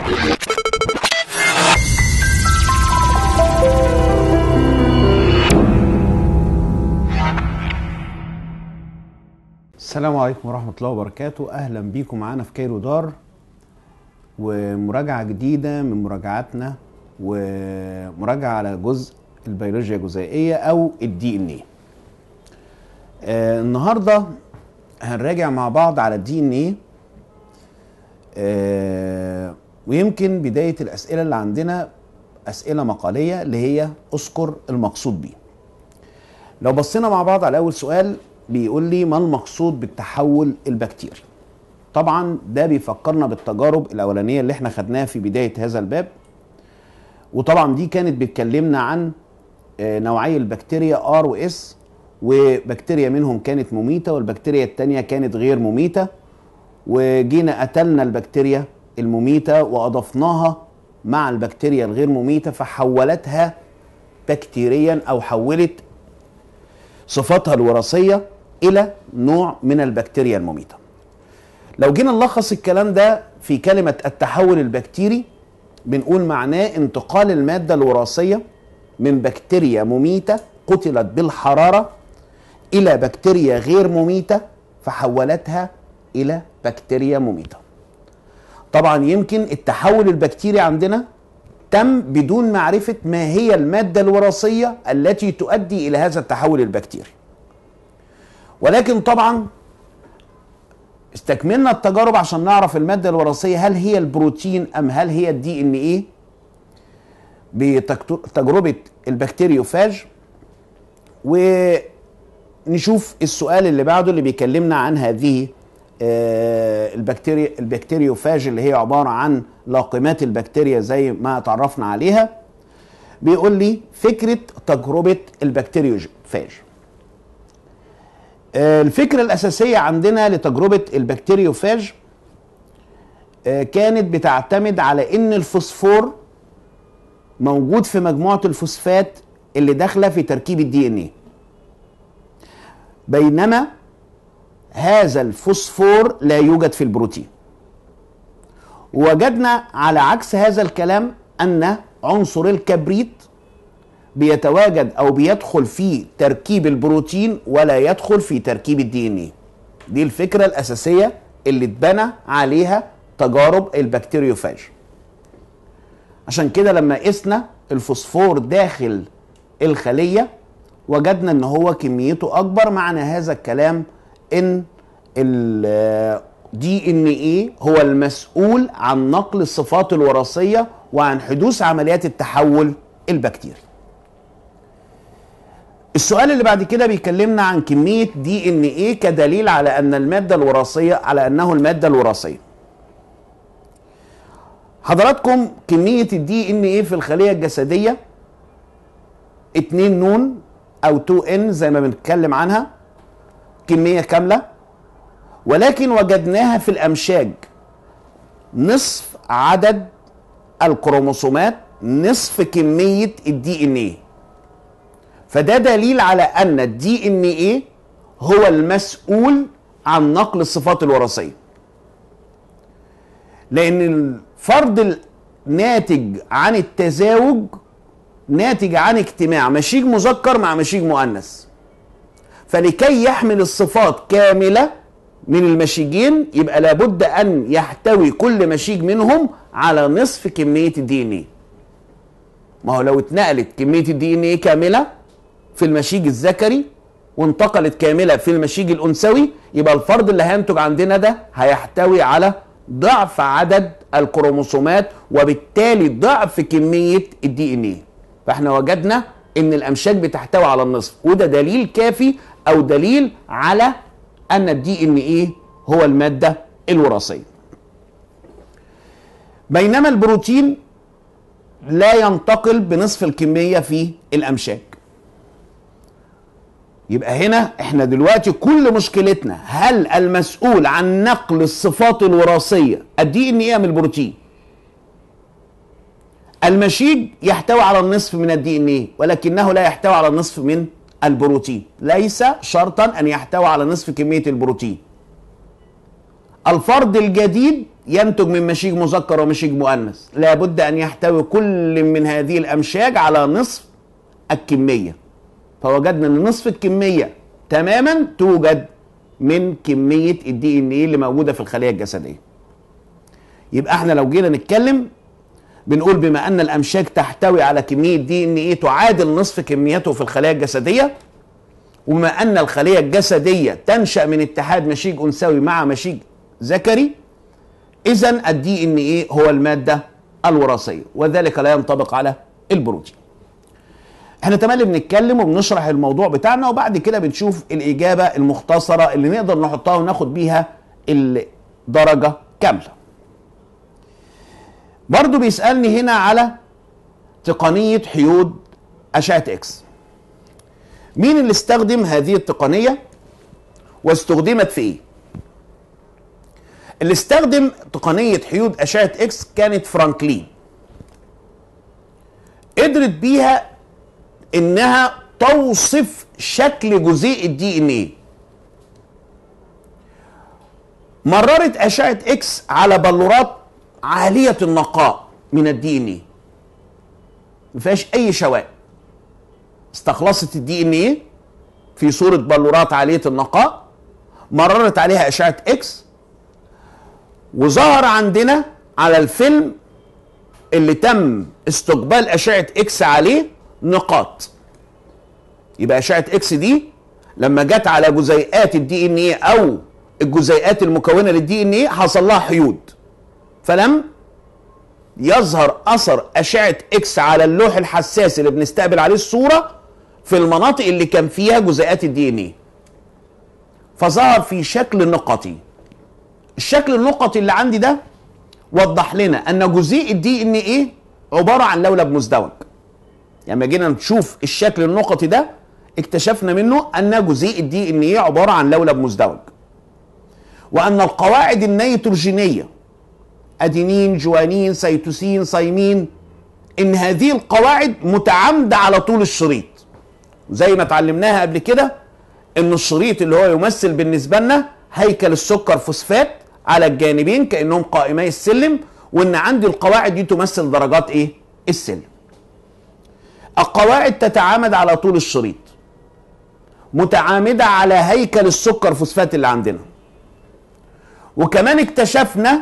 السلام عليكم ورحمة الله وبركاته أهلا بيكم معانا في كايرو دار ومراجعة جديدة من مراجعاتنا ومراجعة على جزء البيولوجيا الجزيئية أو الدي ان ايه النهاردة هنراجع مع بعض على الدي ان ايه ويمكن بداية الأسئلة اللي عندنا أسئلة مقالية اللي هي أذكر المقصود بيه لو بصينا مع بعض على أول سؤال بيقول لي ما المقصود بالتحول البكتيري طبعا ده بيفكرنا بالتجارب الاولانيه اللي احنا خدناها في بدايه هذا الباب وطبعا دي كانت بتكلمنا عن نوعي البكتيريا ار واس وبكتيريا منهم كانت مميته والبكتيريا الثانيه كانت غير مميته وجينا قتلنا البكتيريا المميته واضفناها مع البكتيريا الغير مميته فحولتها بكتيريا او حولت صفاتها الوراثيه الى نوع من البكتيريا المميته. لو جينا نلخص الكلام ده في كلمه التحول البكتيري بنقول معناه انتقال الماده الوراثيه من بكتيريا مميته قتلت بالحراره الى بكتيريا غير مميته فحولتها الى بكتيريا مميته. طبعا يمكن التحول البكتيري عندنا تم بدون معرفة ما هي المادة الوراثية التي تؤدي إلى هذا التحول البكتيري ولكن طبعا استكملنا التجارب عشان نعرف المادة الوراثية هل هي البروتين أم هل هي الدي ان ايه بتجربة البكتيريوفاج ونشوف السؤال اللي بعده اللي بيكلمنا عن هذه البكتيريا البكتيريوفاج اللي هي عباره عن لاقمات البكتيريا زي ما تعرفنا عليها بيقول لي فكره تجربه البكتيريوفاج الفكره الاساسيه عندنا لتجربه البكتيريوفاج كانت بتعتمد على ان الفوسفور موجود في مجموعه الفوسفات اللي داخله في تركيب الدي ان ايه بينما هذا الفوسفور لا يوجد في البروتين وجدنا على عكس هذا الكلام ان عنصر الكبريت بيتواجد او بيدخل في تركيب البروتين ولا يدخل في تركيب الدي ان ايه دي الفكره الاساسيه اللي اتبنى عليها تجارب البكتيريوفاج عشان كده لما قسنا الفوسفور داخل الخليه وجدنا ان هو كميته اكبر معنى هذا الكلام ان الدي ان ايه هو المسؤول عن نقل الصفات الوراثيه وعن حدوث عمليات التحول البكتيري. السؤال اللي بعد كده بيكلمنا عن كميه دي ان ايه كدليل على ان الماده الوراثيه على انه الماده الوراثيه. حضراتكم كميه الدي ان ايه في الخليه الجسديه 2 نون او 2 ان زي ما بنتكلم عنها كميه كامله ولكن وجدناها في الامشاج نصف عدد الكروموسومات نصف كميه الدي ان ايه فده دليل على ان الدي ان ايه هو المسؤول عن نقل الصفات الوراثيه لان الفرد الناتج عن التزاوج ناتج عن اجتماع مشيج مذكر مع مشيج مؤنث فلكي يحمل الصفات كامله من المشيجين يبقى لابد ان يحتوي كل مشيج منهم على نصف كميه الدي ان ايه ما هو لو اتنقلت كميه الدي ان ايه كامله في المشيج الذكري وانتقلت كامله في المشيج الانثوي يبقى الفرد اللي هينتج عندنا ده هيحتوي على ضعف عدد الكروموسومات وبالتالي ضعف كميه الدي ان ايه فاحنا وجدنا ان الامشاج بتحتوي على النصف وده دليل كافي او دليل على ان الدي ان ايه هو الماده الوراثيه بينما البروتين لا ينتقل بنصف الكميه في الامشاج يبقى هنا احنا دلوقتي كل مشكلتنا هل المسؤول عن نقل الصفات الوراثيه الدي ان ايه من البروتين المشيج يحتوي على النصف من الدي ان ايه ولكنه لا يحتوي على النصف من البروتين ليس شرطا ان يحتوي على نصف كميه البروتين الفرد الجديد ينتج من مشيج مذكر ومشيج مؤنث لابد ان يحتوي كل من هذه الامشاج على نصف الكميه فوجدنا ان نصف الكميه تماما توجد من كميه الدي ان ايه اللي موجوده في الخليه الجسديه يبقى احنا لو جينا نتكلم بنقول بما ان الامشاج تحتوي على كميه دي ان ايه تعادل نصف كميته في الخلايا الجسديه وبما ان الخليه الجسديه تنشا من اتحاد مشيج انثوي مع مشيج ذكري اذا الدي ان ايه هو الماده الوراثيه وذلك لا ينطبق على البروتين احنا تمام بنتكلم وبنشرح الموضوع بتاعنا وبعد كده بنشوف الاجابه المختصره اللي نقدر نحطها وناخد بيها الدرجه كامله برضو بيسالني هنا على تقنيه حيود اشعه اكس مين اللي استخدم هذه التقنيه واستخدمت في ايه اللي استخدم تقنيه حيود اشعه اكس كانت فرانكلين قدرت بيها انها توصف شكل جزيء الدي ان ايه مررت اشعه اكس على بلورات عاليه النقاء من الدي ان ايه ما فيهاش اي شوائب استخلصت الدي ان ايه في صوره بلورات عاليه النقاء مررت عليها اشعه اكس وظهر عندنا على الفيلم اللي تم استقبال اشعه اكس عليه نقاط يبقى اشعه اكس دي لما جت على جزيئات الدي ان ايه او الجزيئات المكونه للدي ان ايه حصل لها حيود فلم يظهر اثر اشعه اكس على اللوح الحساس اللي بنستقبل عليه الصوره في المناطق اللي كان فيها جزيئات الدي ان ايه فظهر في شكل نقطي الشكل النقطي اللي عندي ده وضح لنا ان جزيء الدي ان ايه عباره عن لولب مزدوج يعني لما جينا نشوف الشكل النقطي ده اكتشفنا منه ان جزيء الدي ان ايه عباره عن لولب مزدوج وان القواعد النيتروجينيه ادينين جوانين سيتوسين صيمين ان هذه القواعد متعامده على طول الشريط زي ما اتعلمناها قبل كده ان الشريط اللي هو يمثل بالنسبه لنا هيكل السكر فوسفات على الجانبين كانهم قائمي السلم وان عندي القواعد دي تمثل درجات ايه السلم القواعد تتعامد على طول الشريط متعامده على هيكل السكر فوسفات اللي عندنا وكمان اكتشفنا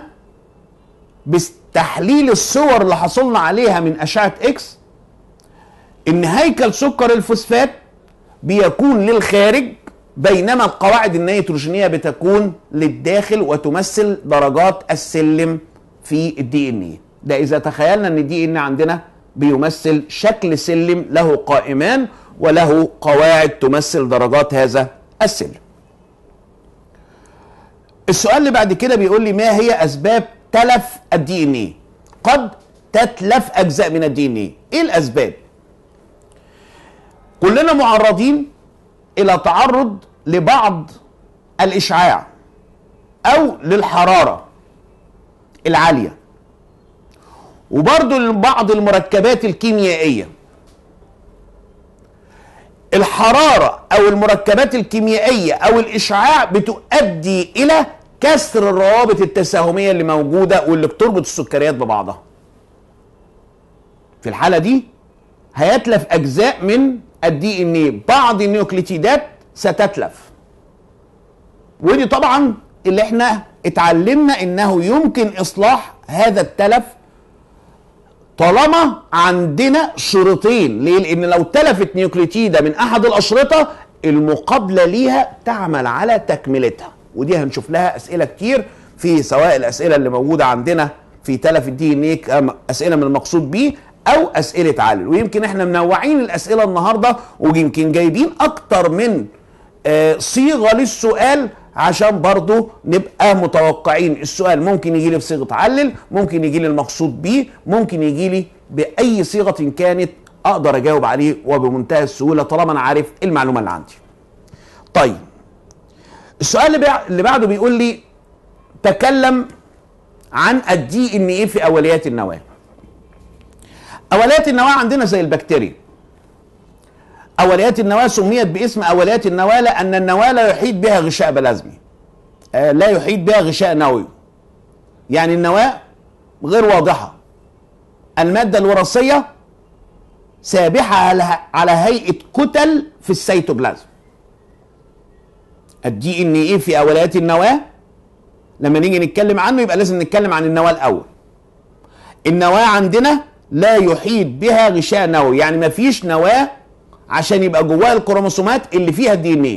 بتحليل الصور اللي حصلنا عليها من اشعه اكس ان هيكل سكر الفوسفات بيكون للخارج بينما القواعد النيتروجينيه بتكون للداخل وتمثل درجات السلم في الدي ان ايه ده اذا تخيلنا ان الدي ان عندنا بيمثل شكل سلم له قائمان وله قواعد تمثل درجات هذا السلم السؤال اللي بعد كده بيقول لي ما هي اسباب تلف الدي ان ايه قد تتلف اجزاء من الدي ان ايه ايه الاسباب كلنا معرضين الى تعرض لبعض الاشعاع او للحراره العاليه وبرضه لبعض المركبات الكيميائيه الحراره او المركبات الكيميائيه او الاشعاع بتؤدي الى كسر الروابط التساهميه اللي موجوده واللي بتربط السكريات ببعضها في الحاله دي هيتلف اجزاء من الدي ان ايه بعض النيوكليتيدات ستتلف ودي طبعا اللي احنا اتعلمنا انه يمكن اصلاح هذا التلف طالما عندنا شريطين ليه لان لو تلفت نيوكليتيده من احد الاشرطه المقابله ليها تعمل على تكملتها ودي هنشوف لها اسئله كتير في سواء الاسئله اللي موجوده عندنا في تلف الدي ان ايه اسئله من المقصود بيه او اسئله علل ويمكن احنا منوعين الاسئله النهارده ويمكن جايبين اكتر من آه صيغه للسؤال عشان برضو نبقى متوقعين السؤال ممكن يجي لي بصيغه علل ممكن يجي لي المقصود بيه ممكن يجي لي باي صيغه كانت اقدر اجاوب عليه وبمنتهى السهوله طالما انا عارف المعلومه اللي عندي طيب السؤال اللي بعده بيقول لي تكلم عن الدي ان ايه في اوليات النواه اوليات النواه عندنا زي البكتيريا اوليات النواه سميت باسم اوليات النواه لان النواه لا يحيط بها غشاء بلازمي آه لا يحيط بها غشاء نووي يعني النواه غير واضحه الماده الوراثيه سابحه على على هيئه كتل في السيتوبلازم الدي ان ايه في اوليات النواه لما نيجي نتكلم عنه يبقى لازم نتكلم عن النواه الاول النواه عندنا لا يحيط بها غشاء نووي يعني ما فيش نواه عشان يبقى جواها الكروموسومات اللي فيها الدي ان ايه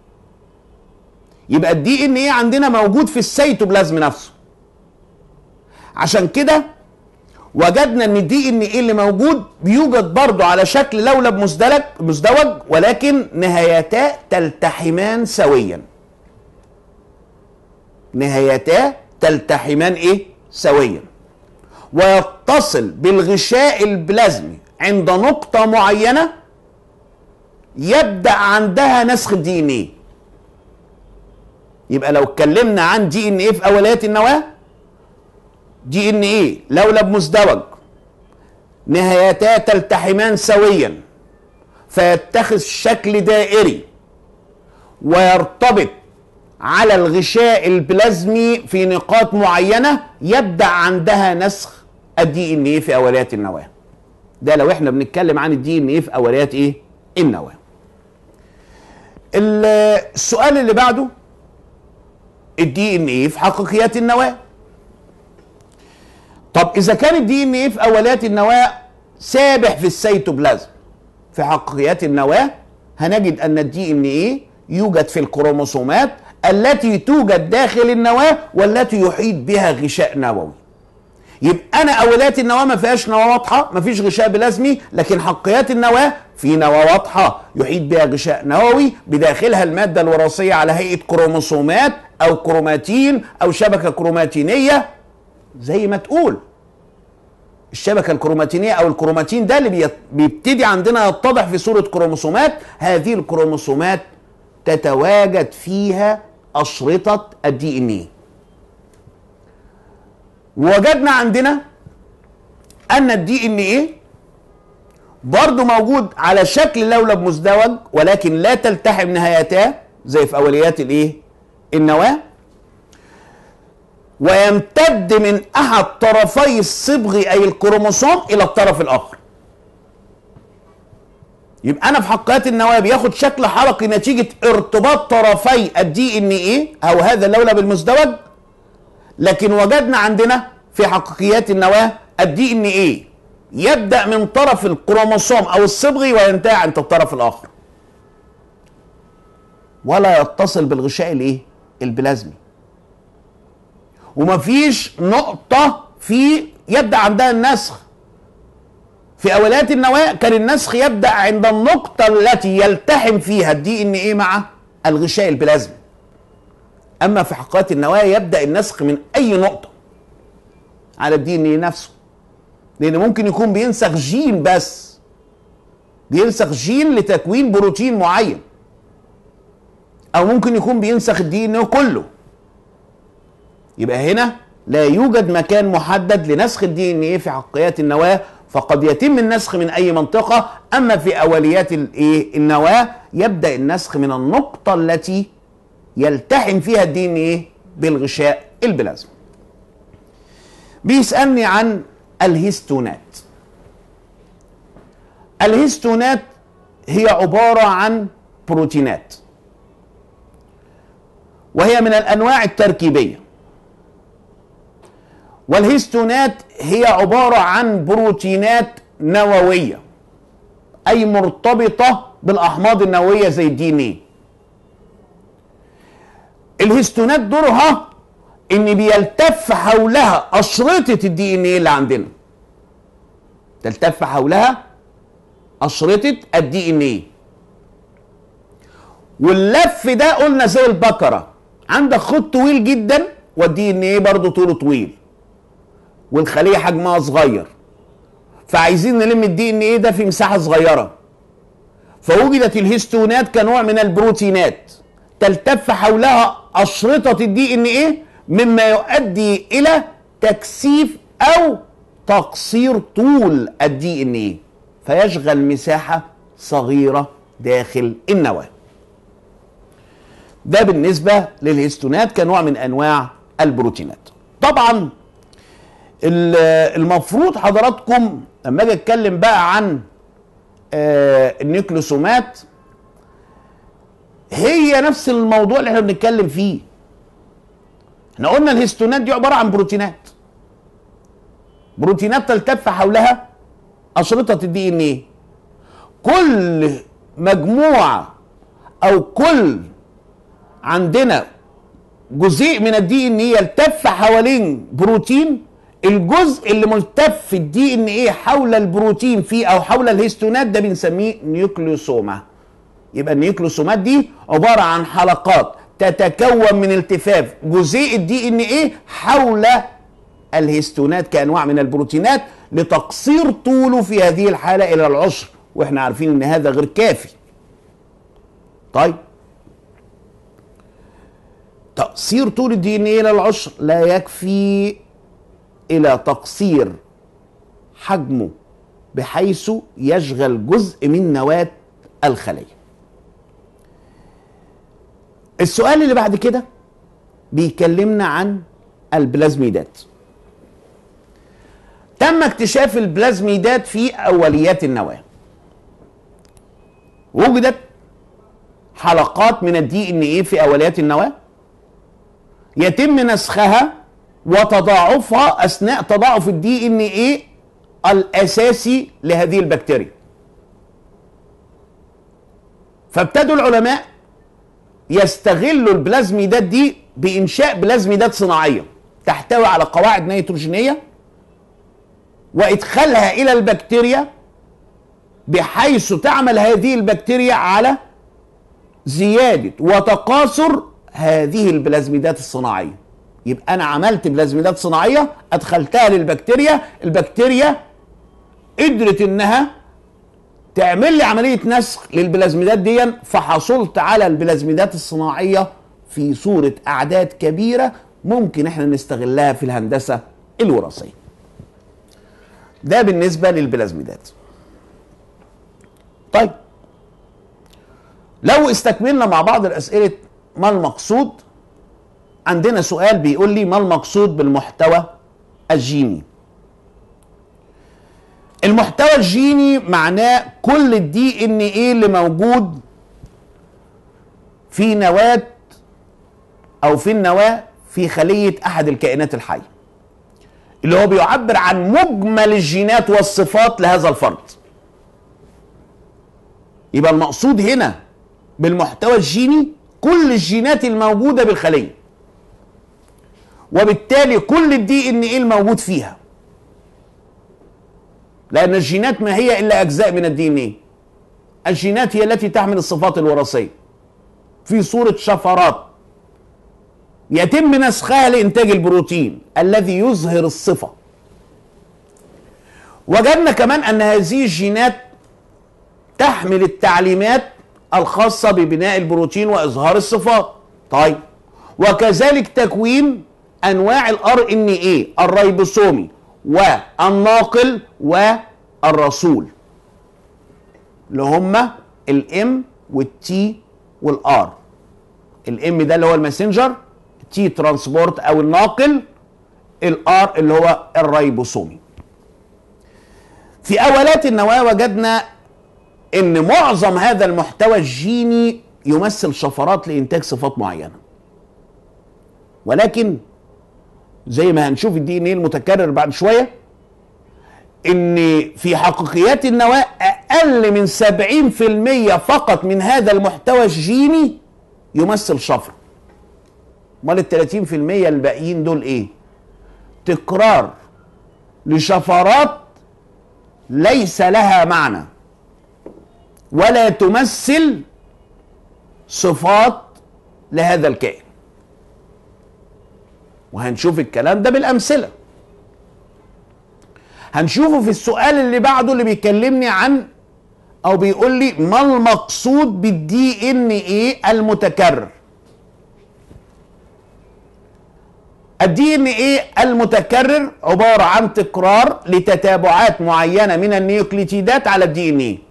يبقى الدي ان ايه عندنا موجود في السيتوبلازم نفسه عشان كده وجدنا ان الدي ان ايه اللي موجود بيوجد برضه على شكل لولب مزدلج مزدوج ولكن نهايتا تلتحمان سويا نهايتا تلتحمان ايه سويا ويتصل بالغشاء البلازمي عند نقطة معينة يبدأ عندها نسخ الدي ان ايه يبقى لو اتكلمنا عن دي ان ايه في اوليات النواه دي ان ايه لولب مزدوج نهايتا تلتحمان سويا فيتخذ شكل دائري ويرتبط على الغشاء البلازمي في نقاط معينه يبدا عندها نسخ الدي ان ايه في اوليات النواه ده لو احنا بنتكلم عن الدي ان ايه في اوليات ايه النواه السؤال اللي بعده الدي ان ايه في حقيقيات النواه طب اذا كان الدي ان ايه في اوليات النواه سابح في السيتوبلازم في حقيقيات النواه هنجد ان الدي ان ايه يوجد في الكروموسومات التي توجد داخل النواه والتي يحيط بها غشاء نووي يبقى انا اوليات النواه ما فيهاش نواه واضحه ما فيش غشاء بلازمي لكن حقيقيات النواه في نواه واضحه يحيط بها غشاء نووي بداخلها الماده الوراثيه على هيئه كروموسومات او كروماتين او شبكه كروماتينيه زي ما تقول الشبكة الكروماتينية أو الكروماتين ده اللي بيبتدي عندنا يتضح في صورة كروموسومات هذه الكروموسومات تتواجد فيها أشرطة الدي إن إيه وجدنا عندنا أن الدي إن إيه برضه موجود على شكل لولب مزدوج ولكن لا تلتحم نهايتاه زي في أوليات الإيه؟ النواة ويمتد من احد طرفي الصبغ اي الكروموسوم الى الطرف الاخر يبقى انا في حقيقات النواه بياخد شكل حلقي نتيجه ارتباط طرفي الدي ان ايه او هذا اللولب المزدوج لكن وجدنا عندنا في حقيقيات النواه الدي ان ايه يبدا من طرف الكروموسوم او الصبغي وينتهي عند الطرف الاخر ولا يتصل بالغشاء الايه البلازمي ومفيش نقطة في يبدأ عندها النسخ في أوليات النواة كان النسخ يبدأ عند النقطة التي يلتحم فيها الدي ان ايه مع الغشاء البلازمي أما في حقيقات النواة يبدأ النسخ من أي نقطة على الدي ان ايه نفسه لأن ممكن يكون بينسخ جين بس بينسخ جين لتكوين بروتين معين أو ممكن يكون بينسخ الدي ان ايه كله يبقى هنا لا يوجد مكان محدد لنسخ الدي ان ايه في حقيقات النواه فقد يتم النسخ من اي منطقه اما في اوليات الايه النواه يبدا النسخ من النقطه التي يلتحم فيها الدي ان ايه بالغشاء البلازما بيسالني عن الهيستونات الهيستونات هي عباره عن بروتينات وهي من الانواع التركيبيه والهيستونات هي عبارة عن بروتينات نووية أي مرتبطة بالأحماض النووية زي الدي ان ايه الهيستونات دورها ان بيلتف حولها أشرطة الدي ان ايه اللي عندنا تلتف حولها أشرطة الدي ان ايه واللف ده قلنا زي البكرة عندك خط طويل جدا والدي ان ايه برضه طوله طويل والخليه حجمها صغير فعايزين نلم الدي ان ايه ده في مساحه صغيره فوجدت الهيستونات كنوع من البروتينات تلتف حولها اشرطه الدي ان ايه مما يؤدي الى تكثيف او تقصير طول الدي ان ايه فيشغل مساحه صغيره داخل النواه ده بالنسبه للهيستونات كنوع من انواع البروتينات طبعا ال- المفروض حضراتكم لما اجي اتكلم بقى عن آه، النيوكليوسومات هي نفس الموضوع اللي احنا بنتكلم فيه احنا قلنا الهستونات دي عباره عن بروتينات بروتينات تلتف حولها اشرطه الدي ان ايه كل مجموعه او كل عندنا جزيء من الدي ان ايه يلتف حوالين بروتين الجزء اللي ملتف في الدي ان ايه حول البروتين فيه او حول الهستونات ده بنسميه نيوكليوسوما يبقى النيوكليوسومات دي عباره عن حلقات تتكون من التفاف جزيء الدي ان ايه حول الهستونات كانواع من البروتينات لتقصير طوله في هذه الحاله الى العشر واحنا عارفين ان هذا غير كافي طيب تقصير طول الدي ان ايه الى العشر لا يكفي الى تقصير حجمه بحيث يشغل جزء من نواه الخليه السؤال اللي بعد كده بيكلمنا عن البلازميدات تم اكتشاف البلازميدات في اوليات النواه وجدت حلقات من الدي ان ايه في اوليات النواه يتم نسخها وتضاعفها اثناء تضاعف الدي ان ايه الاساسي لهذه البكتيريا فابتدوا العلماء يستغلوا البلازميدات دي بانشاء بلازميدات صناعيه تحتوي على قواعد نيتروجينيه وادخالها الى البكتيريا بحيث تعمل هذه البكتيريا على زياده وتقاصر هذه البلازميدات الصناعيه يبقى انا عملت بلازميدات صناعيه ادخلتها للبكتيريا البكتيريا قدرت انها تعمل لي عمليه نسخ للبلازميدات دي فحصلت على البلازميدات الصناعيه في صوره اعداد كبيره ممكن احنا نستغلها في الهندسه الوراثيه ده بالنسبه للبلازميدات طيب لو استكملنا مع بعض الاسئله ما المقصود عندنا سؤال بيقول لي ما المقصود بالمحتوى الجيني المحتوى الجيني معناه كل الدي ان ايه اللي موجود في نواة او في النواة في خلية احد الكائنات الحية اللي هو بيعبر عن مجمل الجينات والصفات لهذا الفرد يبقى المقصود هنا بالمحتوى الجيني كل الجينات الموجودة بالخلية وبالتالي كل الدي ان ايه الموجود فيها لان الجينات ما هي الا اجزاء من الدي ان ايه الجينات هي التي تحمل الصفات الوراثيه في صوره شفرات يتم نسخها لانتاج البروتين الذي يظهر الصفه وجدنا كمان ان هذه الجينات تحمل التعليمات الخاصه ببناء البروتين واظهار الصفات طيب وكذلك تكوين انواع الار ان ايه الريبوسومي والناقل والرسول اللي هما الام والتي والار الام ده اللي هو الماسنجر تي ترانسبورت او الناقل الار اللي هو الريبوسومي في اولات النواه وجدنا ان معظم هذا المحتوى الجيني يمثل شفرات لانتاج صفات معينه ولكن زي ما هنشوف الدي ان ايه المتكرر بعد شويه ان في حقيقيات النواه اقل من 70% فقط من هذا المحتوى الجيني يمثل شفره امال ال 30% الباقيين دول ايه تكرار لشفرات ليس لها معنى ولا تمثل صفات لهذا الكائن وهنشوف الكلام ده بالامثله هنشوفه في السؤال اللي بعده اللي بيكلمني عن او بيقول لي ما المقصود بالدي ان ايه المتكرر الدي ان ايه المتكرر عباره عن تكرار لتتابعات معينه من النيوكليتيدات على الدي ان ايه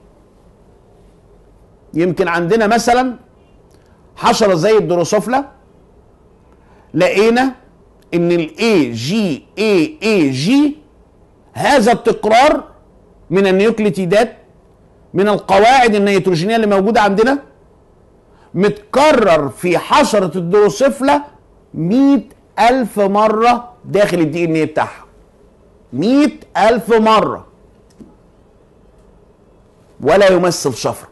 يمكن عندنا مثلا حشره زي الدروسوفلا لقينا ان الاي جي اي اي جي هذا التكرار من النيوكليتيدات من القواعد النيتروجينيه اللي موجوده عندنا متكرر في حشره الدروسوفلا مئة ألف مرة داخل الدي ان ايه بتاعها مئة ألف مرة ولا يمثل شفرة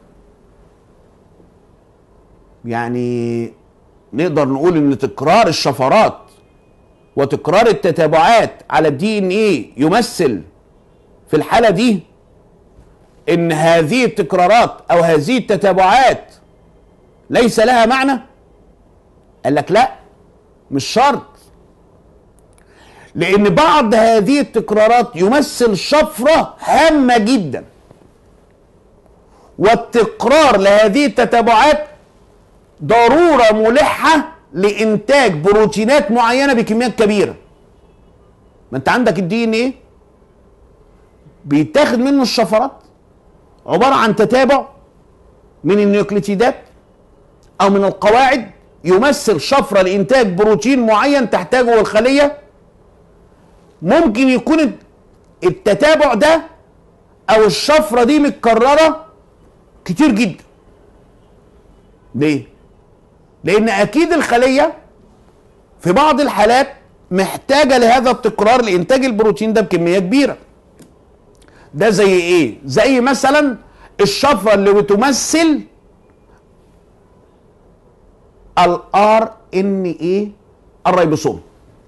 يعني نقدر نقول ان تكرار الشفرات وتكرار التتابعات على الدي ان ايه يمثل في الحالة دي ان هذه التكرارات او هذه التتابعات ليس لها معنى قال لك لا مش شرط لان بعض هذه التكرارات يمثل شفره هامه جدا والتكرار لهذه التتابعات ضروره ملحه لانتاج بروتينات معينه بكميات كبيره ما انت عندك الدي ان ايه بيتاخد منه الشفرات عباره عن تتابع من النيوكليتيدات او من القواعد يمثل شفره لانتاج بروتين معين تحتاجه الخليه ممكن يكون التتابع ده او الشفره دي متكرره كتير جدا ليه لان اكيد الخليه في بعض الحالات محتاجه لهذا التكرار لانتاج البروتين ده بكميه كبيره ده زي ايه زي مثلا الشفره اللي بتمثل الار ان ايه الريبوسوم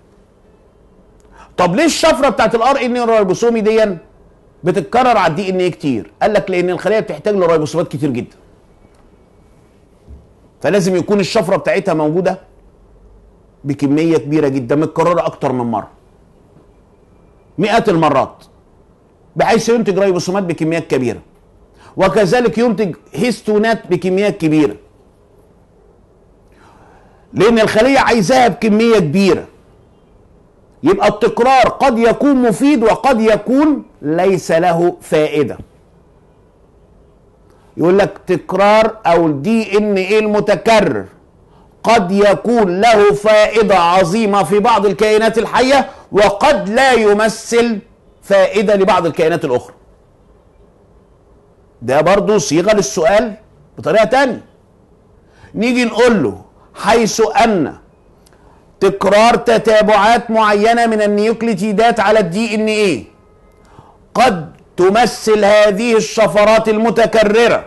طب ليه الشفره بتاعت الار ان الريبوسومي دي بتتكرر على الدي ان ايه كتير قال لك لان الخليه بتحتاج لريبوسومات كتير جدا فلازم يكون الشفره بتاعتها موجوده بكميه كبيره جدا متكرره اكتر من مره مئات المرات بحيث ينتج ريبوسومات بكميات كبيره وكذلك ينتج هيستونات بكميات كبيره لان الخليه عايزاها بكميه كبيره يبقى التكرار قد يكون مفيد وقد يكون ليس له فائده يقول لك تكرار او الدي ان ايه المتكرر قد يكون له فائده عظيمه في بعض الكائنات الحيه وقد لا يمثل فائده لبعض الكائنات الاخرى ده برضو صيغه للسؤال بطريقه تانية نيجي نقول له حيث ان تكرار تتابعات معينه من النيوكليتيدات على الدي ان ايه قد تمثل هذه الشفرات المتكرره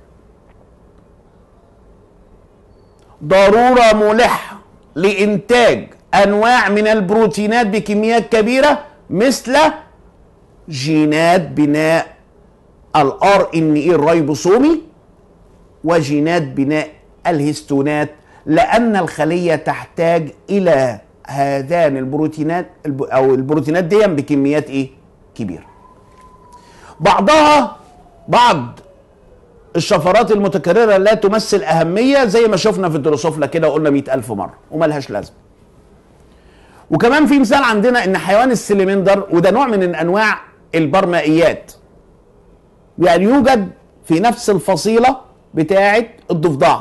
ضروره ملحه لانتاج انواع من البروتينات بكميات كبيره مثل جينات بناء الار ان اي الريبوسومي وجينات بناء الهستونات لان الخليه تحتاج الى هذان البروتينات او البروتينات دي بكميات ايه كبيره بعضها بعض الشفرات المتكررة لا تمثل أهمية زي ما شفنا في الدروسوفلا كده وقلنا مئة ألف مرة وملهاش لازمة وكمان في مثال عندنا ان حيوان السلمندر وده نوع من انواع البرمائيات يعني يوجد في نفس الفصيلة بتاعة الضفدع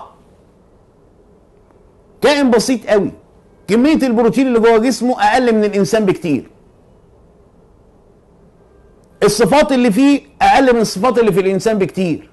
كائن بسيط قوي كمية البروتين اللي جوه جسمه أقل من الإنسان بكتير الصفات اللي فيه أقل من الصفات اللي في الإنسان بكتير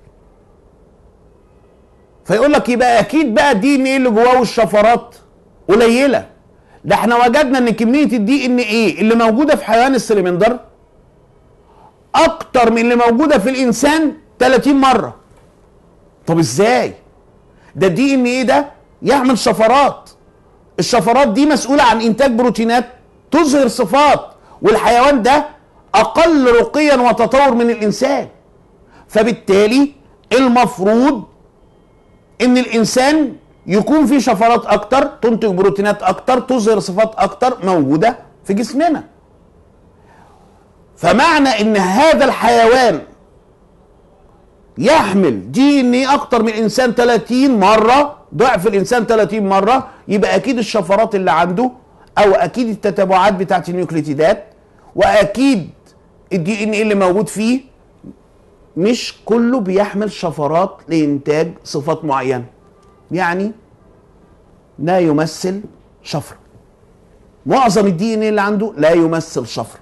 فيقول لك يبقى أكيد بقى الدي إن إيه اللي جواه الشفرات قليلة ده احنا وجدنا ان كميه الدي ان ايه اللي موجوده في حيوان السلمندر اكتر من اللي موجوده في الانسان 30 مره طب ازاي ده الدي ان ايه ده يعمل شفرات الشفرات دي مسؤوله عن انتاج بروتينات تظهر صفات والحيوان ده اقل رقيا وتطور من الانسان فبالتالي المفروض ان الانسان يكون في شفرات اكتر تنتج بروتينات اكتر تظهر صفات اكتر موجوده في جسمنا فمعنى ان هذا الحيوان يحمل دي ان ايه اكتر من الانسان 30 مره ضعف الانسان 30 مره يبقى اكيد الشفرات اللي عنده او اكيد التتابعات بتاعت النيوكليتيدات واكيد الدي ان ايه اللي موجود فيه مش كله بيحمل شفرات لانتاج صفات معينه يعني لا يمثل شفره معظم الدي ان ايه اللي عنده لا يمثل شفره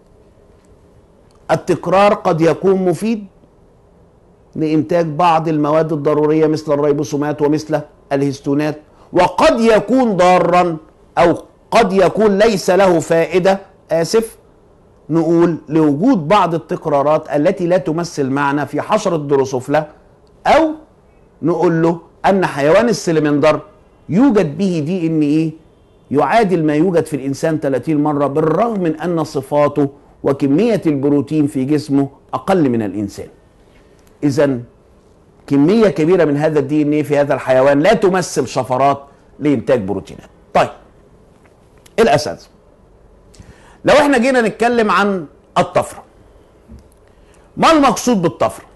التكرار قد يكون مفيد لإنتاج بعض المواد الضرورية مثل الريبوسومات ومثل الهستونات وقد يكون ضارا أو قد يكون ليس له فائدة آسف نقول لوجود بعض التكرارات التي لا تمثل معنى في حشرة دروسوفلا أو نقول له أن حيوان السلمندر يوجد به دي إن إيه يعادل ما يوجد في الإنسان 30 مرة بالرغم من أن صفاته وكمية البروتين في جسمه أقل من الإنسان إذا كمية كبيرة من هذا الدي ان ايه في هذا الحيوان لا تمثل شفرات لإنتاج بروتينات طيب الأساس لو احنا جينا نتكلم عن الطفرة ما المقصود بالطفرة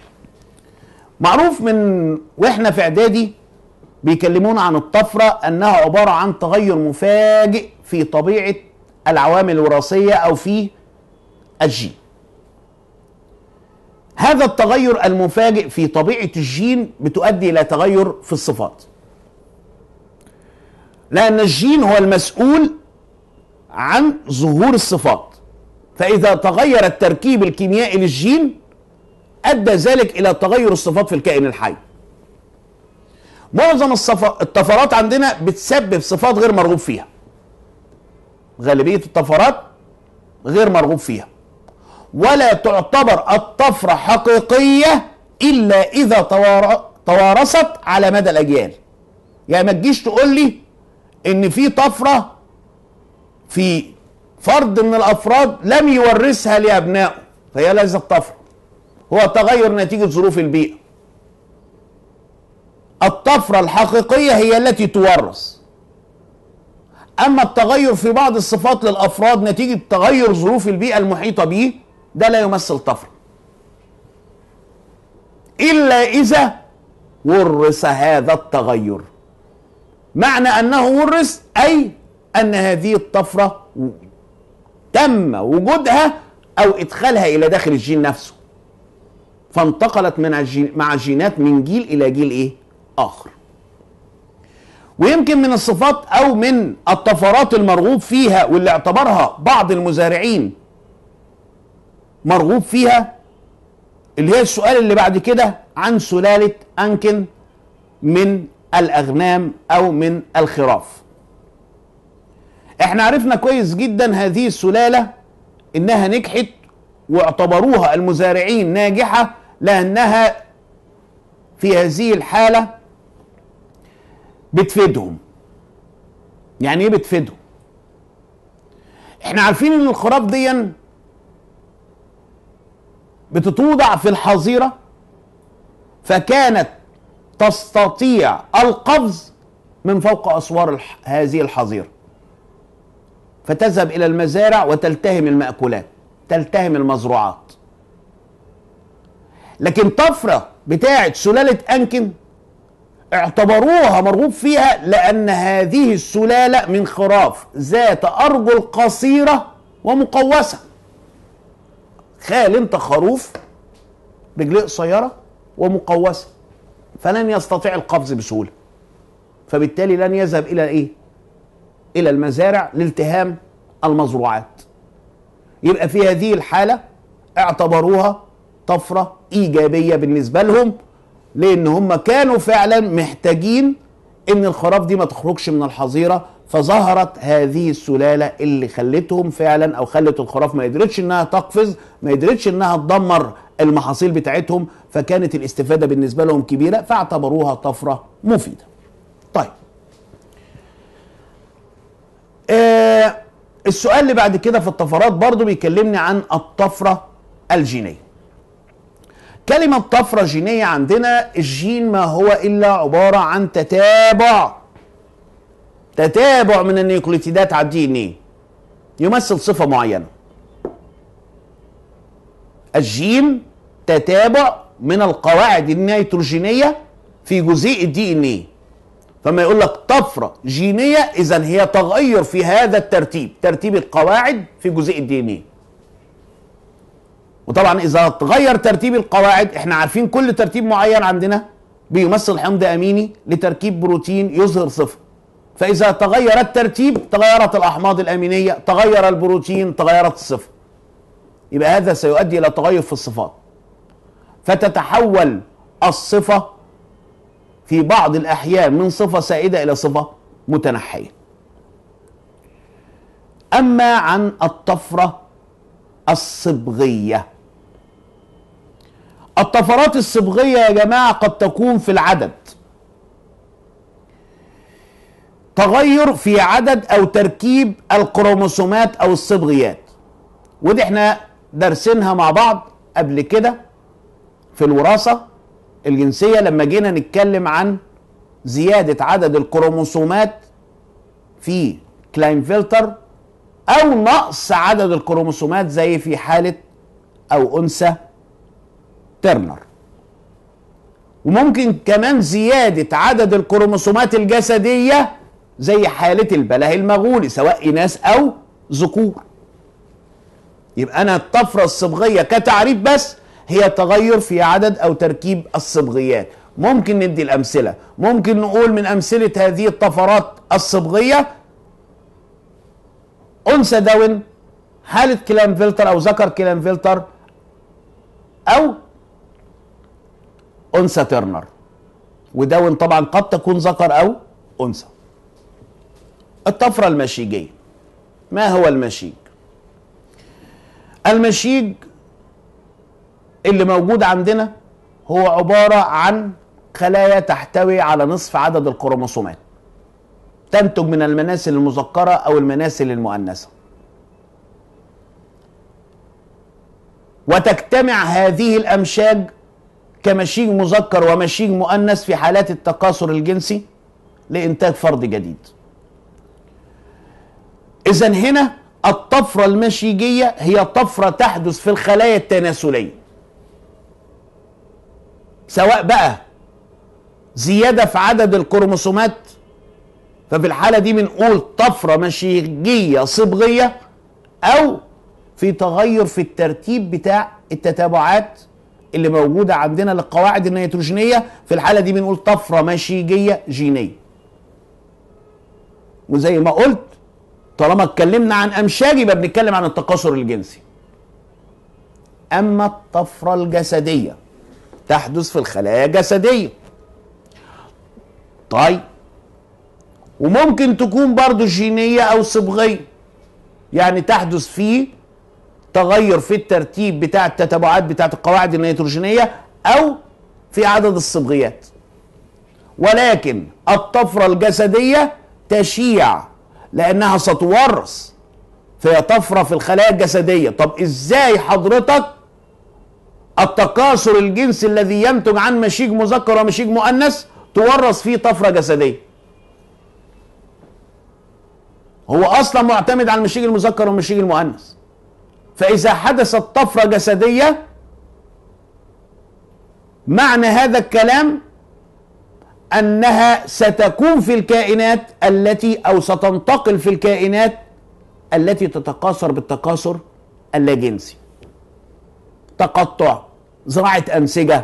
معروف من واحنا في اعدادي بيكلمونا عن الطفرة انها عبارة عن تغير مفاجئ في طبيعة العوامل الوراثية او في الجين هذا التغير المفاجئ في طبيعة الجين بتؤدي إلى تغير في الصفات لأن الجين هو المسؤول عن ظهور الصفات فإذا تغير التركيب الكيميائي للجين أدى ذلك إلى تغير الصفات في الكائن الحي معظم الطفرات عندنا بتسبب صفات غير مرغوب فيها غالبية الطفرات غير مرغوب فيها ولا تعتبر الطفرة حقيقية إلا إذا توارثت على مدى الأجيال يعني ما تجيش تقول لي إن في طفرة في فرد من الأفراد لم يورثها لأبنائه فهي ليست طفرة هو تغير نتيجة ظروف البيئة الطفرة الحقيقية هي التي تورث أما التغير في بعض الصفات للأفراد نتيجة تغير ظروف البيئة المحيطة به ده لا يمثل طفره إلا إذا ورث هذا التغير معنى أنه ورث أي أن هذه الطفرة تم وجودها أو إدخالها إلى داخل الجين نفسه فانتقلت من الجين مع الجينات من جيل إلى جيل إيه؟ آخر ويمكن من الصفات أو من الطفرات المرغوب فيها واللي اعتبرها بعض المزارعين مرغوب فيها اللي هي السؤال اللي بعد كده عن سلالة أنكن من الأغنام أو من الخراف احنا عرفنا كويس جدا هذه السلالة انها نجحت واعتبروها المزارعين ناجحة لأنها في هذه الحالة بتفيدهم يعني ايه بتفيدهم احنا عارفين ان الخراف دي بتتوضع في الحظيره فكانت تستطيع القفز من فوق اسوار هذه الحظيره فتذهب الى المزارع وتلتهم الماكولات تلتهم المزروعات لكن طفره بتاعه سلاله انكن اعتبروها مرغوب فيها لان هذه السلاله من خراف ذات ارجل قصيره ومقوسه تخيل انت خروف رجليه قصيره ومقوسه فلن يستطيع القفز بسهوله فبالتالي لن يذهب الى ايه الى المزارع لالتهام المزروعات يبقى في هذه الحاله اعتبروها طفره ايجابيه بالنسبه لهم لان هم كانوا فعلا محتاجين ان الخراف دي ما تخرجش من الحظيره فظهرت هذه السلاله اللي خلتهم فعلا او خلت الخراف ما قدرتش انها تقفز ما قدرتش انها تدمر المحاصيل بتاعتهم فكانت الاستفاده بالنسبه لهم كبيره فاعتبروها طفره مفيده. طيب. آه السؤال اللي بعد كده في الطفرات برضو بيكلمني عن الطفره الجينيه. كلمة طفرة جينية عندنا الجين ما هو إلا عبارة عن تتابع تتابع من النيوكليتيدات على الدي ان ايه يمثل صفه معينه الجين تتابع من القواعد النيتروجينيه في جزيء الدي ان ايه فما يقول لك طفره جينيه اذا هي تغير في هذا الترتيب ترتيب القواعد في جزيء الدي ان ايه وطبعا اذا تغير ترتيب القواعد احنا عارفين كل ترتيب معين عندنا بيمثل حمض اميني لتركيب بروتين يظهر صفه فاذا تغير الترتيب تغيرت الاحماض الامينيه تغير البروتين تغيرت الصفه يبقى هذا سيؤدي الى تغير في الصفات فتتحول الصفه في بعض الاحيان من صفه سائده الى صفه متنحيه اما عن الطفره الصبغيه الطفرات الصبغيه يا جماعه قد تكون في العدد تغير في عدد او تركيب الكروموسومات او الصبغيات ودي احنا دارسينها مع بعض قبل كده في الوراثه الجنسيه لما جينا نتكلم عن زياده عدد الكروموسومات في كلاينفلتر او نقص عدد الكروموسومات زي في حاله او انثى ترنر وممكن كمان زياده عدد الكروموسومات الجسديه زي حاله البله المغولي سواء اناث او ذكور يبقى انا الطفره الصبغيه كتعريف بس هي تغير في عدد او تركيب الصبغيات ممكن ندي الامثله ممكن نقول من امثله هذه الطفرات الصبغيه انثى داون حاله كلام او ذكر كلام او انثى ترنر وداون طبعا قد تكون ذكر او انثى الطفره المشيجيه ما هو المشيج المشيج اللي موجود عندنا هو عباره عن خلايا تحتوي على نصف عدد الكروموسومات تنتج من المناسل المذكره او المناسل المؤنثه وتجتمع هذه الامشاج كمشيج مذكر ومشيج مؤنث في حالات التكاثر الجنسي لانتاج فرد جديد اذا هنا الطفره المشيجيه هي طفره تحدث في الخلايا التناسليه سواء بقى زياده في عدد الكروموسومات ففي الحاله دي بنقول طفره مشيجيه صبغيه او في تغير في الترتيب بتاع التتابعات اللي موجوده عندنا للقواعد النيتروجينيه في الحاله دي بنقول طفره مشيجيه جينيه وزي ما قلت طالما اتكلمنا عن امشاج يبقى بنتكلم عن التكاثر الجنسي اما الطفره الجسديه تحدث في الخلايا الجسديه طيب وممكن تكون برضو جينيه او صبغيه يعني تحدث في تغير في الترتيب بتاع التتابعات بتاعت القواعد النيتروجينيه او في عدد الصبغيات ولكن الطفره الجسديه تشيع لانها ستورث فهي طفره في الخلايا الجسديه طب ازاي حضرتك التكاثر الجنسي الذي ينتج عن مشيج مذكر ومشيج مؤنث تورث فيه طفره جسديه هو اصلا معتمد على المشيج المذكر والمشيج المؤنث فاذا حدثت طفره جسديه معنى هذا الكلام انها ستكون في الكائنات التي او ستنتقل في الكائنات التي تتكاثر بالتكاثر اللاجنسي تقطع زراعه انسجه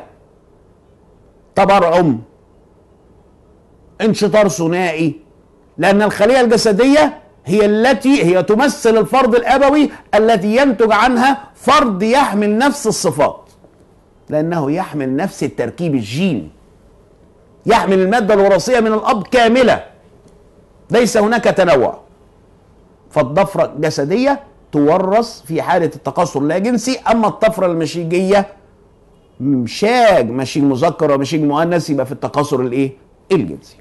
تبرعم انشطار ثنائي لان الخليه الجسديه هي التي هي تمثل الفرد الابوي الذي ينتج عنها فرد يحمل نفس الصفات لانه يحمل نفس التركيب الجيني يحمل المادة الوراثية من الأب كاملة ليس هناك تنوع فالضفرة الجسدية تورث في حالة التكاثر اللا جنسي أما الطفرة المشيجية مشاج مشيج مذكر ومشيج مؤنث يبقى في التكاثر الايه؟ الجنسي.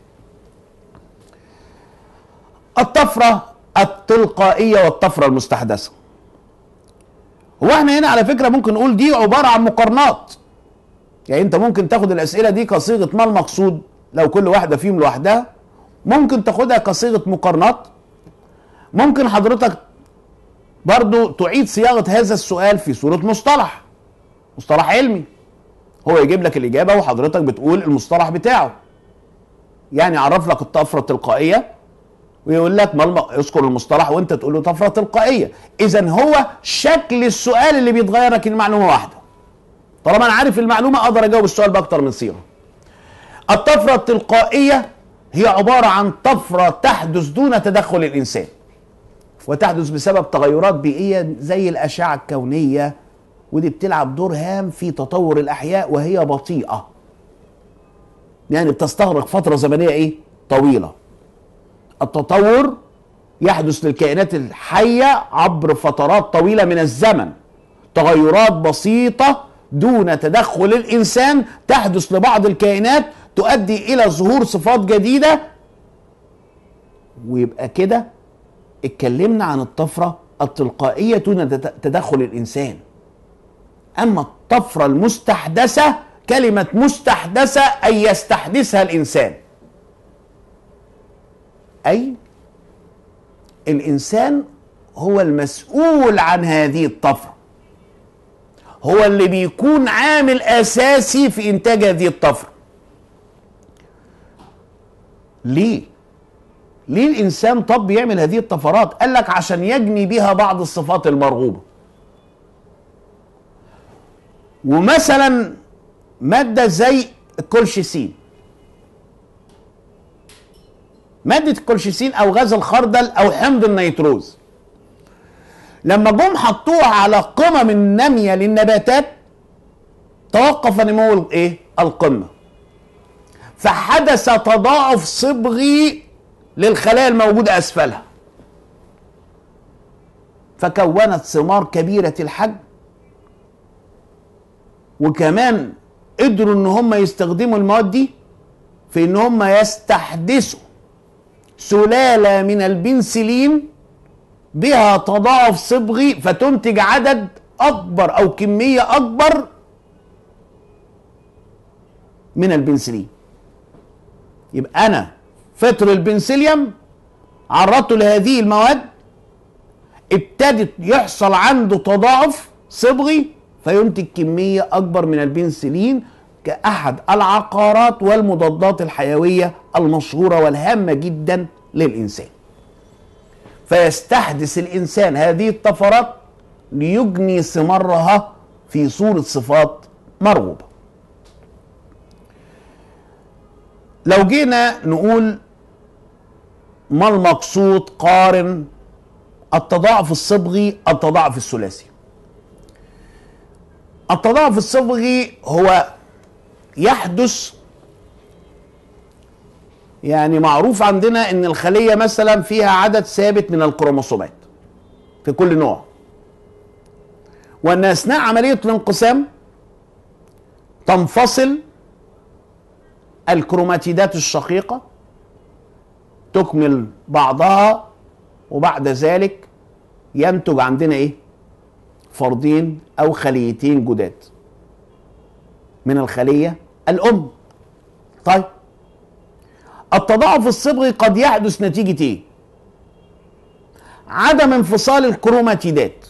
الطفرة التلقائية والطفرة المستحدثة. هو احنا هنا على فكرة ممكن نقول دي عبارة عن مقارنات يعني انت ممكن تاخد الاسئله دي كصيغه ما المقصود لو كل واحده فيهم لوحدها ممكن تاخدها كصيغه مقارنات ممكن حضرتك برضو تعيد صياغه هذا السؤال في صوره مصطلح مصطلح علمي هو يجيب لك الاجابه وحضرتك بتقول المصطلح بتاعه يعني يعرف لك الطفره التلقائيه ويقول لك ما اذكر المصطلح وانت تقول له طفره تلقائيه اذا هو شكل السؤال اللي بيتغير لكن المعلومه واحده طالما انا عارف المعلومه اقدر اجاوب السؤال باكتر من صيغه الطفره التلقائيه هي عباره عن طفره تحدث دون تدخل الانسان وتحدث بسبب تغيرات بيئيه زي الاشعه الكونيه ودي بتلعب دور هام في تطور الاحياء وهي بطيئه يعني بتستغرق فتره زمنيه ايه طويله التطور يحدث للكائنات الحيه عبر فترات طويله من الزمن تغيرات بسيطه دون تدخل الانسان تحدث لبعض الكائنات تؤدي الى ظهور صفات جديده ويبقى كده اتكلمنا عن الطفره التلقائيه دون تدخل الانسان اما الطفره المستحدثه كلمه مستحدثه اي يستحدثها الانسان اي الانسان هو المسؤول عن هذه الطفره هو اللي بيكون عامل اساسي في انتاج هذه الطفره ليه ليه الانسان طب بيعمل هذه الطفرات قال لك عشان يجني بها بعض الصفات المرغوبه ومثلا ماده زي الكولشيسين ماده الكولشيسين او غاز الخردل او حمض النيتروز لما جم حطوها على قمم الناميه للنباتات توقف نمو الايه القمه فحدث تضاعف صبغي للخلايا الموجوده اسفلها فكونت ثمار كبيره الحجم وكمان قدروا ان هم يستخدموا المواد دي في ان هم يستحدثوا سلاله من البنسلين بها تضاعف صبغي فتنتج عدد اكبر او كميه اكبر من البنسلين يبقى انا فطر البنسليوم عرضته لهذه المواد ابتدت يحصل عنده تضاعف صبغي فينتج كميه اكبر من البنسلين كاحد العقارات والمضادات الحيويه المشهوره والهامه جدا للانسان فيستحدث الانسان هذه الطفرات ليجني ثمارها في صوره صفات مرغوبه لو جينا نقول ما المقصود قارن التضاعف الصبغي التضاعف الثلاثي التضاعف الصبغي هو يحدث يعني معروف عندنا ان الخليه مثلا فيها عدد ثابت من الكروموسومات في كل نوع وان اثناء عمليه الانقسام تنفصل الكروماتيدات الشقيقه تكمل بعضها وبعد ذلك ينتج عندنا ايه فردين او خليتين جداد من الخليه الام طيب التضاعف الصبغي قد يحدث نتيجه ايه عدم انفصال الكروماتيدات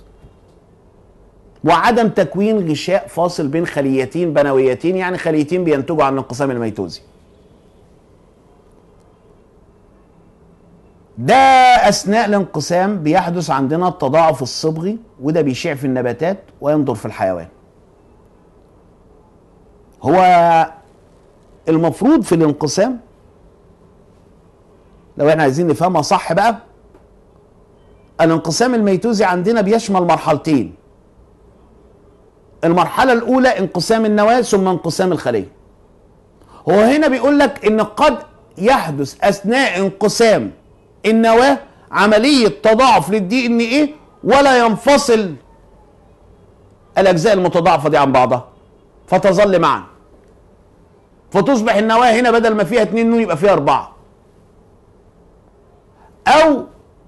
وعدم تكوين غشاء فاصل بين خليتين بنويتين يعني خليتين بينتجوا عن الانقسام الميتوزي ده اثناء الانقسام بيحدث عندنا التضاعف الصبغي وده بيشيع في النباتات وينظر في الحيوان هو المفروض في الانقسام لو احنا عايزين نفهمها صح بقى الانقسام الميتوزي عندنا بيشمل مرحلتين المرحلة الأولى انقسام النواة ثم انقسام الخلية هو هنا بيقول لك إن قد يحدث أثناء انقسام النواة عملية تضاعف للدي ان ايه ولا ينفصل الأجزاء المتضاعفة دي عن بعضها فتظل معا فتصبح النواة هنا بدل ما فيها اتنين نون يبقى فيها أربعة أو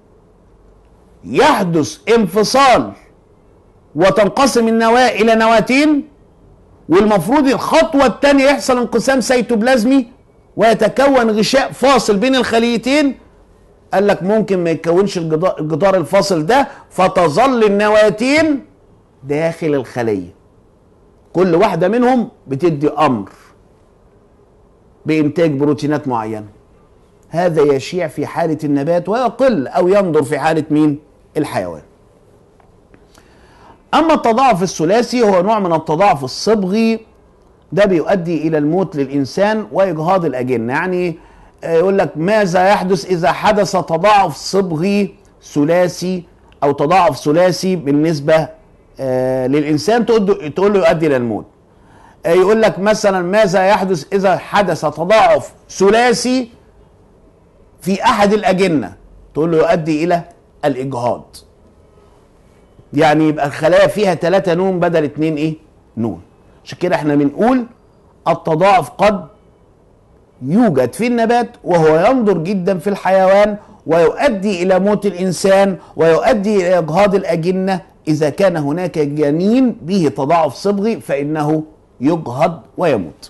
يحدث انفصال وتنقسم النواة إلى نواتين والمفروض الخطوة الثانية يحصل انقسام سيتوبلازمي ويتكون غشاء فاصل بين الخليتين قال لك ممكن ما يتكونش الجدار الفاصل ده فتظل النواتين داخل الخلية كل واحدة منهم بتدي أمر بإنتاج بروتينات معينة هذا يشيع في حالة النبات ويقل أو ينظر في حالة مين؟ الحيوان أما التضاعف الثلاثي هو نوع من التضاعف الصبغي ده بيؤدي إلى الموت للإنسان وإجهاض الأجنة يعني يقول لك ماذا يحدث اذا حدث تضاعف صبغي ثلاثي او تضاعف ثلاثي بالنسبه آه، للانسان تقول تقول له يؤدي الى الموت آه، يقول لك مثلا ماذا يحدث اذا حدث تضاعف ثلاثي في احد الاجنه تقول له يؤدي الى الاجهاض يعني يبقى الخلايا فيها ثلاثة نون بدل اتنين ايه نون عشان كده احنا بنقول التضاعف قد يوجد في النبات وهو ينظر جدا في الحيوان ويؤدي الى موت الانسان ويؤدي الى اجهاض الاجنه اذا كان هناك جنين به تضاعف صبغي فانه يجهض ويموت.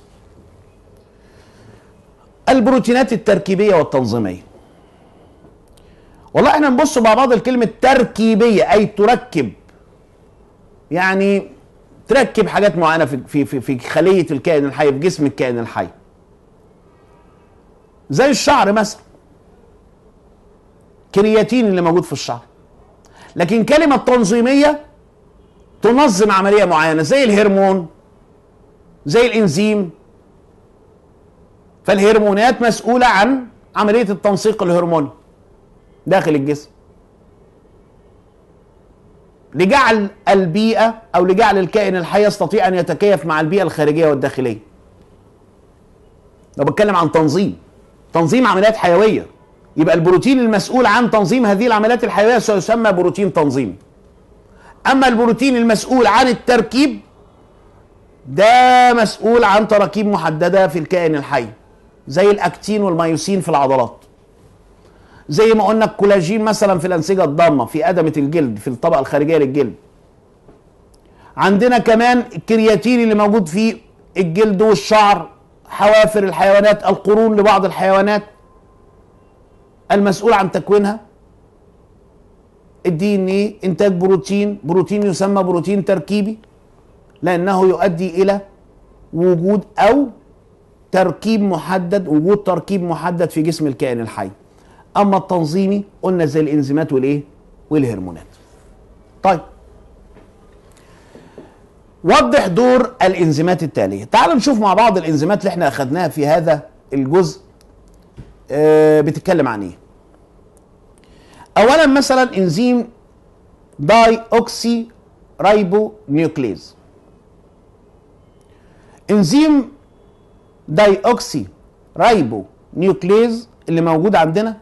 البروتينات التركيبيه والتنظيميه. والله احنا نبص مع بعض الكلمه تركيبيه اي تركب يعني تركب حاجات معينه في في في, في خليه الكائن الحي في جسم الكائن الحي. زي الشعر مثلا كرياتين اللي موجود في الشعر لكن كلمة تنظيمية تنظم عملية معينة زي الهرمون زي الإنزيم فالهرمونات مسؤولة عن عملية التنسيق الهرموني داخل الجسم لجعل البيئة أو لجعل الكائن الحي يستطيع أن يتكيف مع البيئة الخارجية والداخلية لو بتكلم عن تنظيم تنظيم عمليات حيويه يبقى البروتين المسؤول عن تنظيم هذه العمليات الحيويه سيسمى بروتين تنظيمي اما البروتين المسؤول عن التركيب ده مسؤول عن تراكيب محدده في الكائن الحي زي الاكتين والمايوسين في العضلات زي ما قلنا الكولاجين مثلا في الانسجه الضامه في ادمه الجلد في الطبقه الخارجيه للجلد عندنا كمان الكرياتين اللي موجود في الجلد والشعر حوافر الحيوانات القرون لبعض الحيوانات المسؤول عن تكوينها الدي ان ايه انتاج بروتين بروتين يسمى بروتين تركيبي لانه يؤدي الى وجود او تركيب محدد وجود تركيب محدد في جسم الكائن الحي اما التنظيمي قلنا زي الانزيمات والايه والهرمونات طيب وضح دور الانزيمات التاليه تعالوا نشوف مع بعض الانزيمات اللي احنا اخذناها في هذا الجزء آه بتتكلم عن ايه اولا مثلا انزيم داي اوكسي رايبو نيوكليز انزيم داي اوكسي رايبو نيوكليز اللي موجود عندنا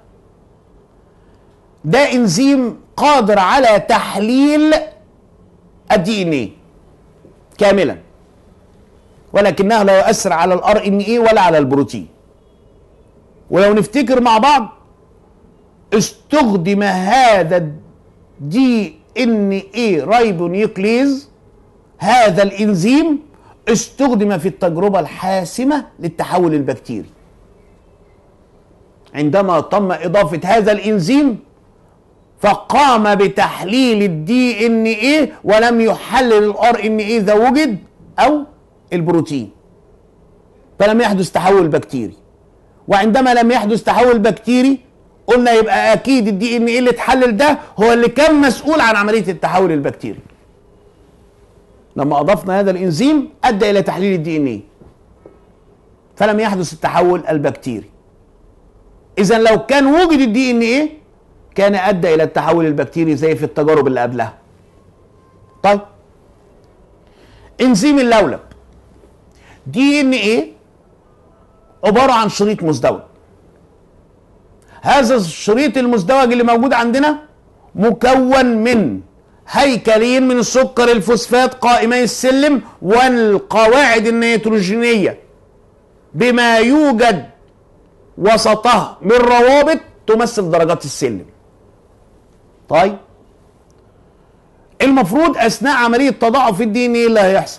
ده انزيم قادر على تحليل الدي ان ايه كاملا ولكنها لا يؤثر على الار ان اي ولا على البروتين ولو نفتكر مع بعض استخدم هذا دي ان اي رايبونيوكليز هذا الانزيم استخدم في التجربه الحاسمه للتحول البكتيري عندما تم اضافه هذا الانزيم فقام بتحليل الدي ان ايه ولم يحلل الار ان ايه اذا وجد او البروتين فلم يحدث تحول بكتيري وعندما لم يحدث تحول بكتيري قلنا يبقى اكيد الدي ان ايه اللي اتحلل ده هو اللي كان مسؤول عن عمليه التحول البكتيري لما اضفنا هذا الانزيم ادى الى تحليل الدي ان ايه فلم يحدث التحول البكتيري اذا لو كان وجد الدي ان ايه كان ادى الى التحول البكتيري زي في التجارب اللي قبلها طيب انزيم اللولب دي ان ايه عباره عن شريط مزدوج هذا الشريط المزدوج اللي موجود عندنا مكون من هيكلين من السكر الفوسفات قائمي السلم والقواعد النيتروجينيه بما يوجد وسطها من روابط تمثل درجات السلم طيب المفروض اثناء عمليه تضاعف الدي ان ايه اللي هيحصل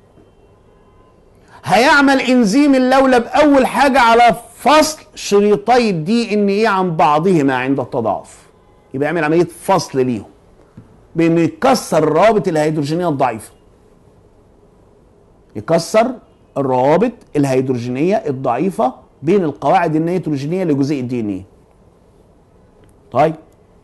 هيعمل انزيم اللولب اول حاجه على فصل شريطي الدي ان ايه عن بعضهما عند التضاعف يبقى يعمل عمليه فصل ليهم بانه يكسر الروابط الهيدروجينيه الضعيفه يكسر الروابط الهيدروجينيه الضعيفه بين القواعد النيتروجينيه لجزيء الدي ان ايه طيب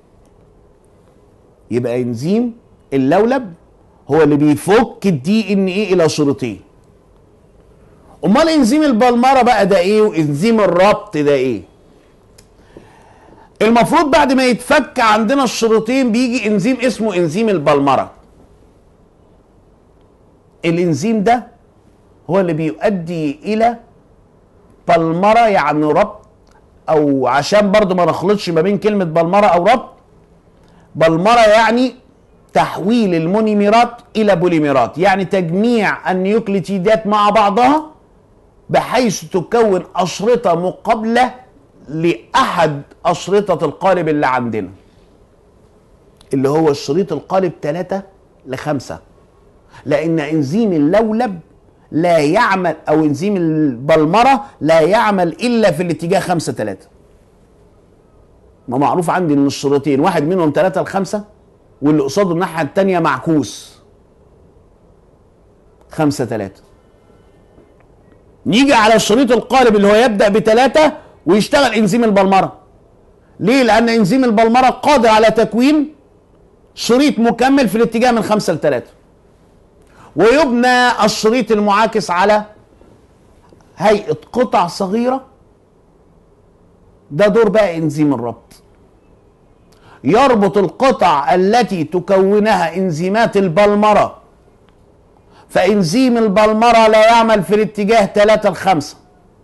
يبقى انزيم اللولب هو اللي بيفك الدي ان ايه الى شريطين امال انزيم البلمره بقى ده ايه وانزيم الربط ده ايه المفروض بعد ما يتفك عندنا الشريطين بيجي انزيم اسمه انزيم البلمره الانزيم ده هو اللي بيؤدي الى بلمره يعني ربط او عشان برضو ما نخلطش ما بين كلمه بلمره او ربط بلمره يعني تحويل المونيميرات الى بوليميرات يعني تجميع النيوكليتيدات مع بعضها بحيث تكون اشرطه مقابله لاحد اشرطه القالب اللي عندنا اللي هو الشريط القالب 3 ل 5 لان انزيم اللولب لا يعمل او انزيم البلمره لا يعمل الا في الاتجاه 5 3 ما معروف عندي ان الشريطين واحد منهم 3 ل 5 واللي قصاده الناحيه الثانيه معكوس 5 3 نيجي على الشريط القالب اللي هو يبدا بثلاثه ويشتغل انزيم البلمره ليه لان انزيم البلمره قادر على تكوين شريط مكمل في الاتجاه من خمسة لثلاثة ويبنى الشريط المعاكس على هيئة قطع صغيرة ده دور بقى انزيم الربط يربط القطع التي تكونها انزيمات البلمرة فانزيم البلمرة لا يعمل في الاتجاه 3 لخمسة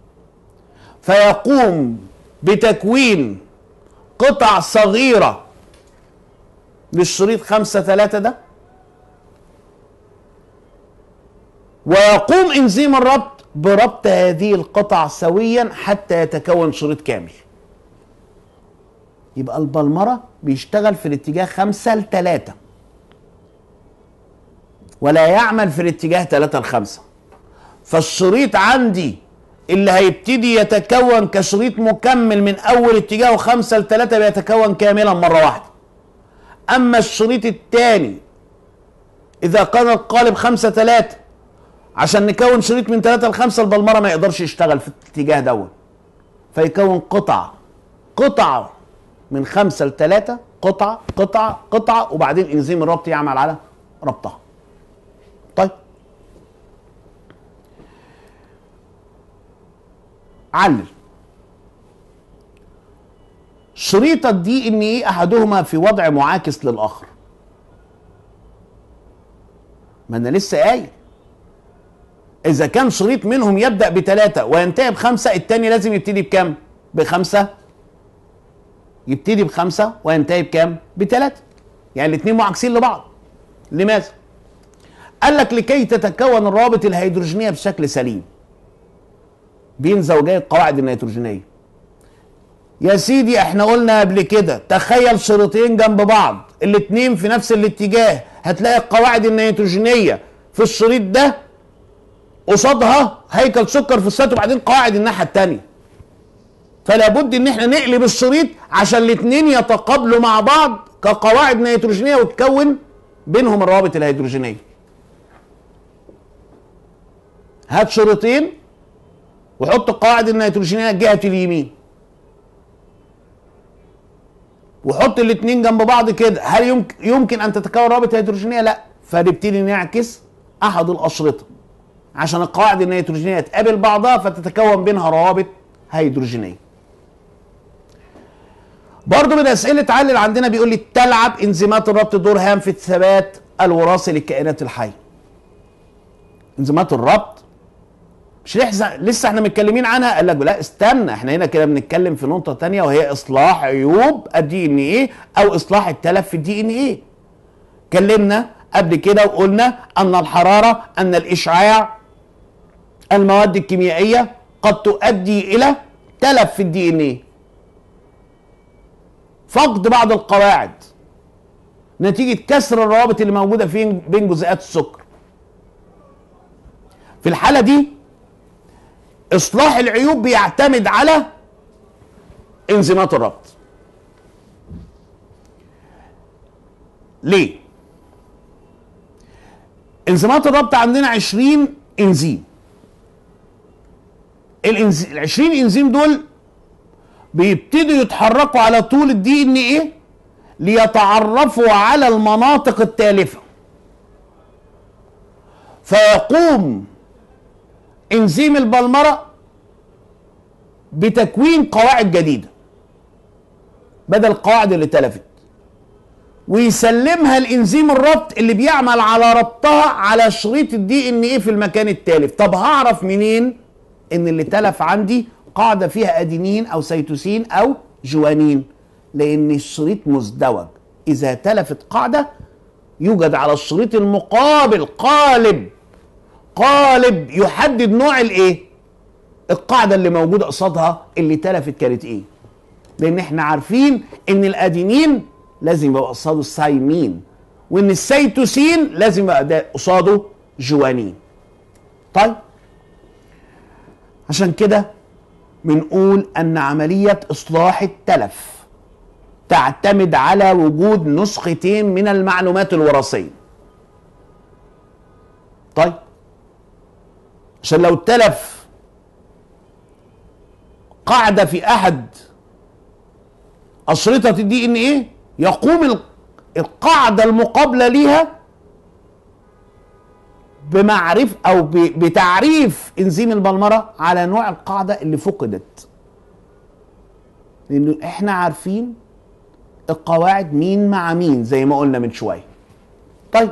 فيقوم بتكوين قطع صغيرة للشريط خمسة ثلاثة ده ويقوم انزيم الربط بربط هذه القطع سويا حتى يتكون شريط كامل يبقى البلمرة بيشتغل في الاتجاه خمسة لتلاتة ولا يعمل في الاتجاه تلاتة لخمسة فالشريط عندي اللي هيبتدي يتكون كشريط مكمل من اول اتجاهه خمسة لتلاتة بيتكون كاملا مرة واحدة اما الشريط الثاني اذا كان القالب خمسة تلاتة عشان نكون شريط من تلاتة لخمسة البلمرة ما يقدرش يشتغل في الاتجاه دوت فيكون قطع قطع من خمسة لتلاتة قطعة قطعة قطعة وبعدين انزيم الربط يعمل على ربطها طيب علل شريط الدي ان ايه احدهما في وضع معاكس للاخر ما انا لسه قايل اذا كان شريط منهم يبدا بثلاثه وينتهي بخمسه الثاني لازم يبتدي بكام بخمسه يبتدي بخمسه وينتهي بكام بثلاثه يعني الاثنين معاكسين لبعض لماذا قال لك لكي تتكون الروابط الهيدروجينيه بشكل سليم بين زوجي القواعد النيتروجينيه يا سيدي احنا قلنا قبل كده تخيل شريطين جنب بعض الاتنين في نفس الاتجاه هتلاقي القواعد النيتروجينيه في الشريط ده قصادها هيكل سكر فوسفات وبعدين قواعد الناحيه الثانيه فلا بد ان احنا نقلب الشريط عشان الاثنين يتقابلوا مع بعض كقواعد نيتروجينيه وتكون بينهم الروابط الهيدروجينيه هات شريطين وحط القواعد النيتروجينيه جهه اليمين وحط الاثنين جنب بعض كده هل يمكن يمكن ان تتكون روابط هيدروجينيه لا فنبتدي نعكس احد الاشرطه عشان القواعد النيتروجينيه تقابل بعضها فتتكون بينها روابط هيدروجينيه برضه من اسئله علل عندنا بيقول لي تلعب انزيمات الربط دور هام في الثبات الوراثي للكائنات الحيه انزيمات الربط مش لسه لسه احنا متكلمين عنها قال لك لا استنى احنا هنا كده بنتكلم في نقطه تانية وهي اصلاح عيوب الدي ان ايه او اصلاح التلف في الدي ان ايه اتكلمنا قبل كده وقلنا ان الحراره ان الاشعاع المواد الكيميائيه قد تؤدي الى تلف في الدي ان ايه فقد بعض القواعد نتيجه كسر الروابط اللي موجوده فين بين جزيئات السكر في الحاله دي اصلاح العيوب بيعتمد على انزيمات الربط ليه انزيمات الربط عندنا 20 انزيم الانزيم ال 20 انزيم دول بيبتدوا يتحركوا على طول الدي ان ايه ليتعرفوا على المناطق التالفه فيقوم انزيم البلمره بتكوين قواعد جديده بدل القواعد اللي تلفت ويسلمها الانزيم الربط اللي بيعمل على ربطها على شريط الدي ان ايه في المكان التالف طب هعرف منين ان اللي تلف عندي قاعده فيها ادينين او سيتوسين او جوانين لان الشريط مزدوج اذا تلفت قاعده يوجد على الشريط المقابل قالب قالب يحدد نوع الايه القاعده اللي موجوده قصادها اللي تلفت كانت ايه لان احنا عارفين ان الادينين لازم يبقى قصاده السايمين وان السيتوسين لازم يبقى قصاده جوانين طيب عشان كده بنقول ان عمليه اصلاح التلف تعتمد على وجود نسختين من المعلومات الوراثيه طيب عشان لو تلف قاعده في احد اشرطه الدي ان ايه يقوم القاعده المقابله ليها بمعرف او بتعريف انزيم البلمره على نوع القاعده اللي فقدت لان احنا عارفين القواعد مين مع مين زي ما قلنا من شويه طيب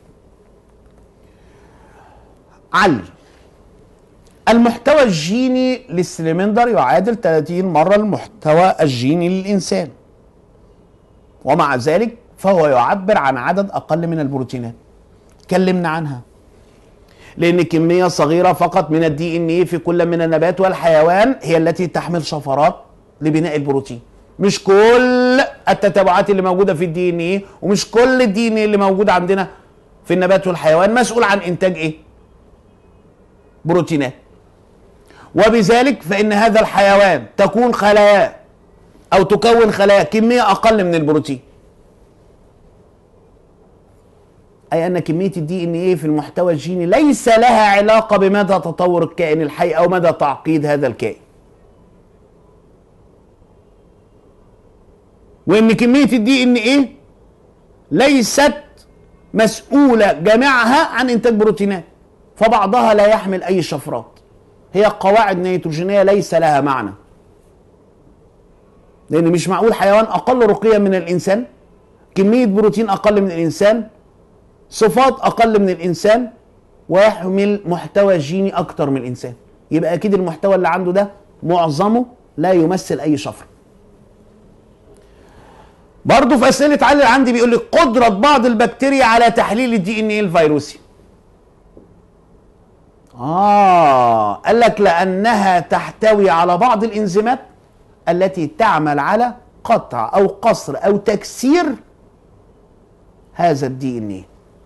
علي المحتوى الجيني للسليمندر يعادل 30 مرة المحتوى الجيني للإنسان ومع ذلك فهو يعبر عن عدد أقل من البروتينات تكلمنا عنها لأن كمية صغيرة فقط من الدي ان ايه في كل من النبات والحيوان هي التي تحمل شفرات لبناء البروتين مش كل التتابعات اللي موجودة في الدي ان ايه ومش كل الدي ان ايه اللي موجود عندنا في النبات والحيوان مسؤول عن إنتاج إيه؟ بروتينات وبذلك فإن هذا الحيوان تكون خلاياه أو تكون خلايا كمية أقل من البروتين أي أن كمية الدي إن إيه في المحتوى الجيني ليس لها علاقة بمدى تطور الكائن الحي أو مدى تعقيد هذا الكائن وإن كمية الدي إن إيه ليست مسؤولة جميعها عن إنتاج بروتينات فبعضها لا يحمل أي شفرات هي قواعد نيتروجينية ليس لها معنى لأن مش معقول حيوان أقل رقيا من الإنسان كمية بروتين أقل من الإنسان صفات أقل من الإنسان ويحمل محتوى جيني أكتر من الإنسان يبقى أكيد المحتوى اللي عنده ده معظمه لا يمثل أي شفرة برضه في أسئلة علي عندي بيقول لي قدرة بعض البكتيريا على تحليل الدي ان ايه الفيروسي آه قال لك لأنها تحتوي على بعض الإنزيمات التي تعمل على قطع أو قصر أو تكسير هذا الدي ان ايه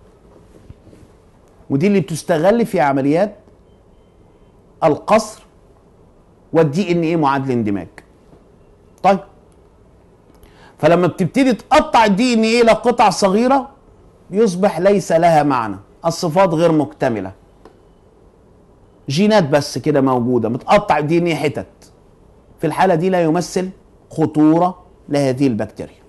ودي اللي بتستغل في عمليات القصر والدي ان ايه معادل اندماج طيب فلما بتبتدي تقطع الدي ان ايه لقطع صغيره يصبح ليس لها معنى الصفات غير مكتمله جينات بس كده موجوده متقطع الدي ان ايه حتت في الحاله دي لا يمثل خطوره لهذه البكتيريا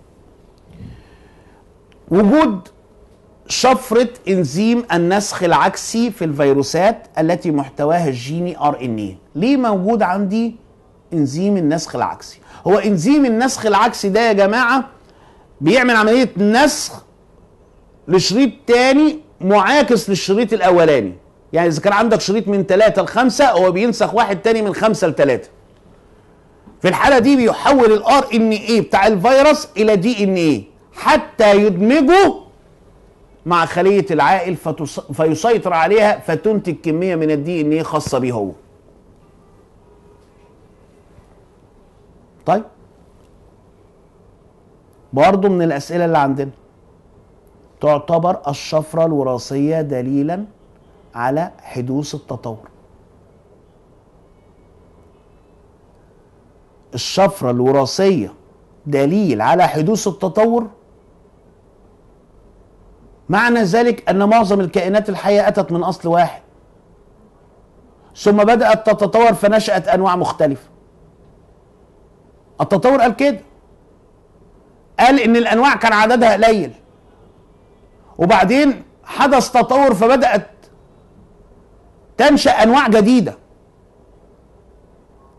وجود شفرة انزيم النسخ العكسي في الفيروسات التي محتواها الجيني ار ان ايه ليه موجود عندي انزيم النسخ العكسي هو انزيم النسخ العكسي ده يا جماعه بيعمل عمليه نسخ لشريط تاني معاكس للشريط الاولاني يعني اذا كان عندك شريط من ثلاثة لخمسة هو بينسخ واحد تاني من خمسة لثلاثة في الحالة دي بيحول الار ان ايه بتاع الفيروس الى دي ان ايه حتى يدمجه مع خلية العائل فتص... فيسيطر عليها فتنتج كمية من الدي ان ايه خاصة بيه هو طيب برضو من الأسئلة اللي عندنا تعتبر الشفرة الوراثية دليلا على حدوث التطور الشفرة الوراثية دليل على حدوث التطور معنى ذلك أن معظم الكائنات الحية أتت من أصل واحد ثم بدأت تتطور فنشأت أنواع مختلفة التطور قال كده قال ان الانواع كان عددها قليل وبعدين حدث تطور فبدات تنشا انواع جديده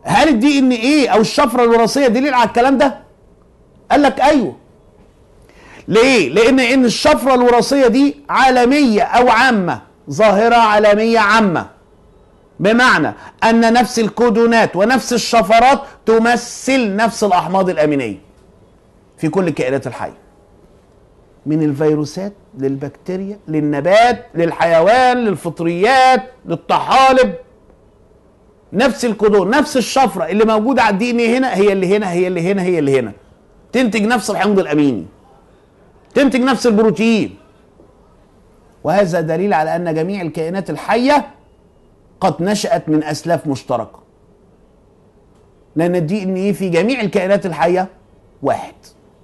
هل الدي ان ايه او الشفره الوراثيه دليل على الكلام ده قال لك ايوه ليه لان ان الشفره الوراثيه دي عالميه او عامه ظاهره عالميه عامه بمعنى ان نفس الكودونات ونفس الشفرات تمثل نفس الاحماض الامينيه في كل الكائنات الحيه من الفيروسات للبكتيريا للنبات للحيوان للفطريات للطحالب نفس الكودون نفس الشفره اللي موجوده على الدي ان هنا هي اللي هنا هي اللي هنا هي اللي هنا تنتج نفس الحمض الاميني تنتج نفس البروتين وهذا دليل على ان جميع الكائنات الحيه قد نشأت من اسلاف مشتركه لان الدي ان ايه في جميع الكائنات الحيه واحد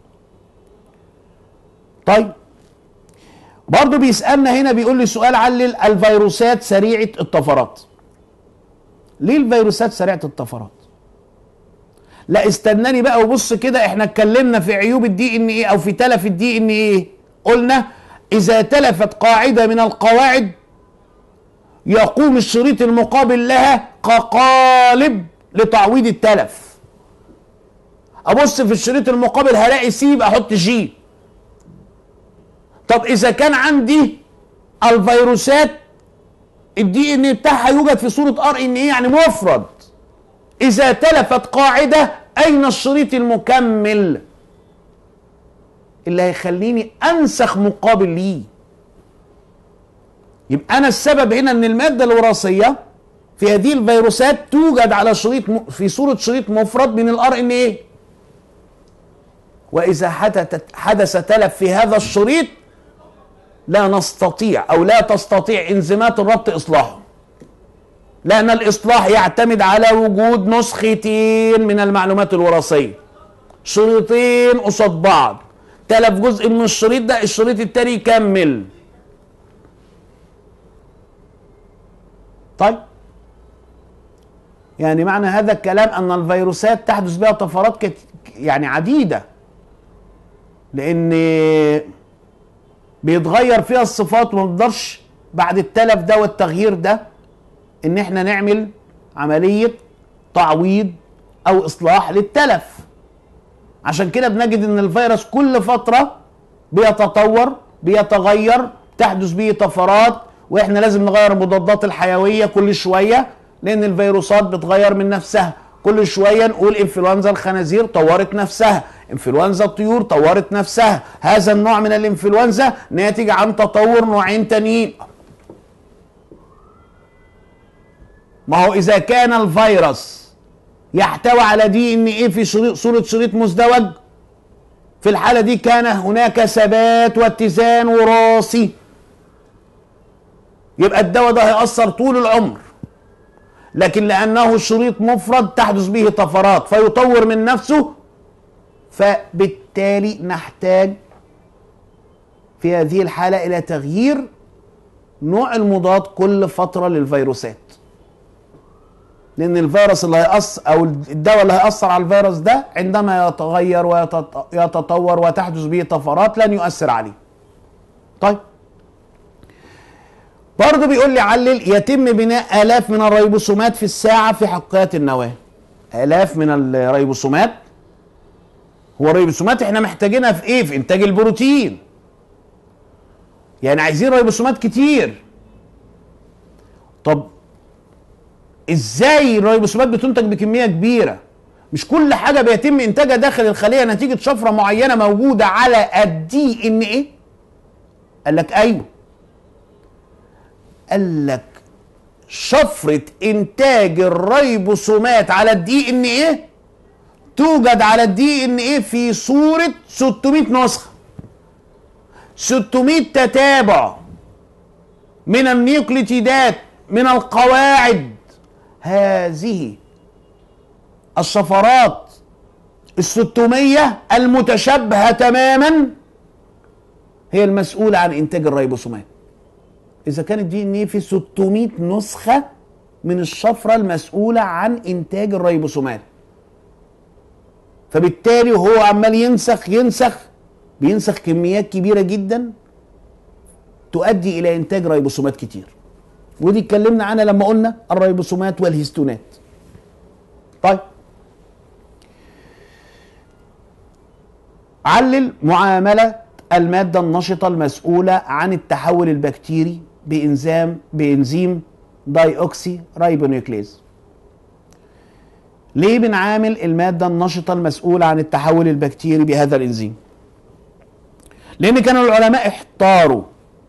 طيب برضه بيسالنا هنا بيقول لي سؤال علل الفيروسات سريعه الطفرات ليه الفيروسات سريعه الطفرات لا استناني بقى وبص كده احنا اتكلمنا في عيوب الدي ان ايه او في تلف الدي ان ايه قلنا اذا تلفت قاعده من القواعد يقوم الشريط المقابل لها كقالب لتعويض التلف ابص في الشريط المقابل هلاقي سي يبقى احط جي طب اذا كان عندي الفيروسات الدي ان بتاعها يوجد في صوره ار ان ايه يعني مفرد اذا تلفت قاعده اين الشريط المكمل اللي هيخليني انسخ مقابل ليه يبقى انا السبب هنا ان الماده الوراثيه في هذه الفيروسات توجد على شريط م... في صوره شريط مفرد من الار ان ايه واذا حدث حدث تلف في هذا الشريط لا نستطيع او لا تستطيع انزيمات الربط اصلاحه لان الاصلاح يعتمد على وجود نسختين من المعلومات الوراثيه شريطين قصاد بعض تلف جزء من الشريط ده الشريط التاني يكمل طيب يعني معنى هذا الكلام ان الفيروسات تحدث بها طفرات كت... يعني عديده لان بيتغير فيها الصفات وما نقدرش بعد التلف ده والتغيير ده ان احنا نعمل عمليه تعويض او اصلاح للتلف عشان كده بنجد ان الفيروس كل فتره بيتطور بيتغير تحدث به طفرات واحنا لازم نغير المضادات الحيويه كل شويه لان الفيروسات بتغير من نفسها كل شويه نقول انفلونزا الخنازير طورت نفسها انفلونزا الطيور طورت نفسها هذا النوع من الانفلونزا ناتج عن تطور نوعين تانيين ما هو اذا كان الفيروس يحتوي على دي ان ايه في شريط صوره شريط مزدوج في الحاله دي كان هناك ثبات واتزان وراثي يبقى الدواء ده هيأثر طول العمر لكن لأنه شريط مفرد تحدث به طفرات فيطور من نفسه فبالتالي نحتاج في هذه الحالة إلى تغيير نوع المضاد كل فترة للفيروسات لأن الفيروس اللي هيأثر أو الدواء اللي هيأثر على الفيروس ده عندما يتغير ويتطور وتحدث به طفرات لن يؤثر عليه طيب برضه بيقول لي علل يتم بناء آلاف من الريبوسومات في الساعة في حقيقة النواة آلاف من الريبوسومات هو الريبوسومات احنا محتاجينها في ايه في انتاج البروتين يعني عايزين ريبوسومات كتير طب ازاي الريبوسومات بتنتج بكمية كبيرة مش كل حاجة بيتم انتاجها داخل الخلية نتيجة شفرة معينة موجودة على الدي ان ايه قال لك ايوه قال لك شفرة إنتاج الريبوسومات على الدي إن إيه توجد على الدي إن إيه في صورة 600 نسخة 600 تتابع من النيوكليتيدات من القواعد هذه الشفرات الستمية المتشابهة تماما هي المسؤولة عن إنتاج الريبوسومات اذا كان الدي ان ايه في 600 نسخه من الشفره المسؤوله عن انتاج الريبوسومات فبالتالي هو عمال ينسخ ينسخ بينسخ كميات كبيره جدا تؤدي الى انتاج ريبوسومات كتير ودي اتكلمنا عنها لما قلنا الريبوسومات والهيستونات طيب علل معاملة المادة النشطة المسؤولة عن التحول البكتيري بإنزيم بإنزيم داي أوكسي رايبونيوكليز ليه بنعامل المادة النشطة المسؤولة عن التحول البكتيري بهذا الإنزيم لأن كانوا العلماء احتاروا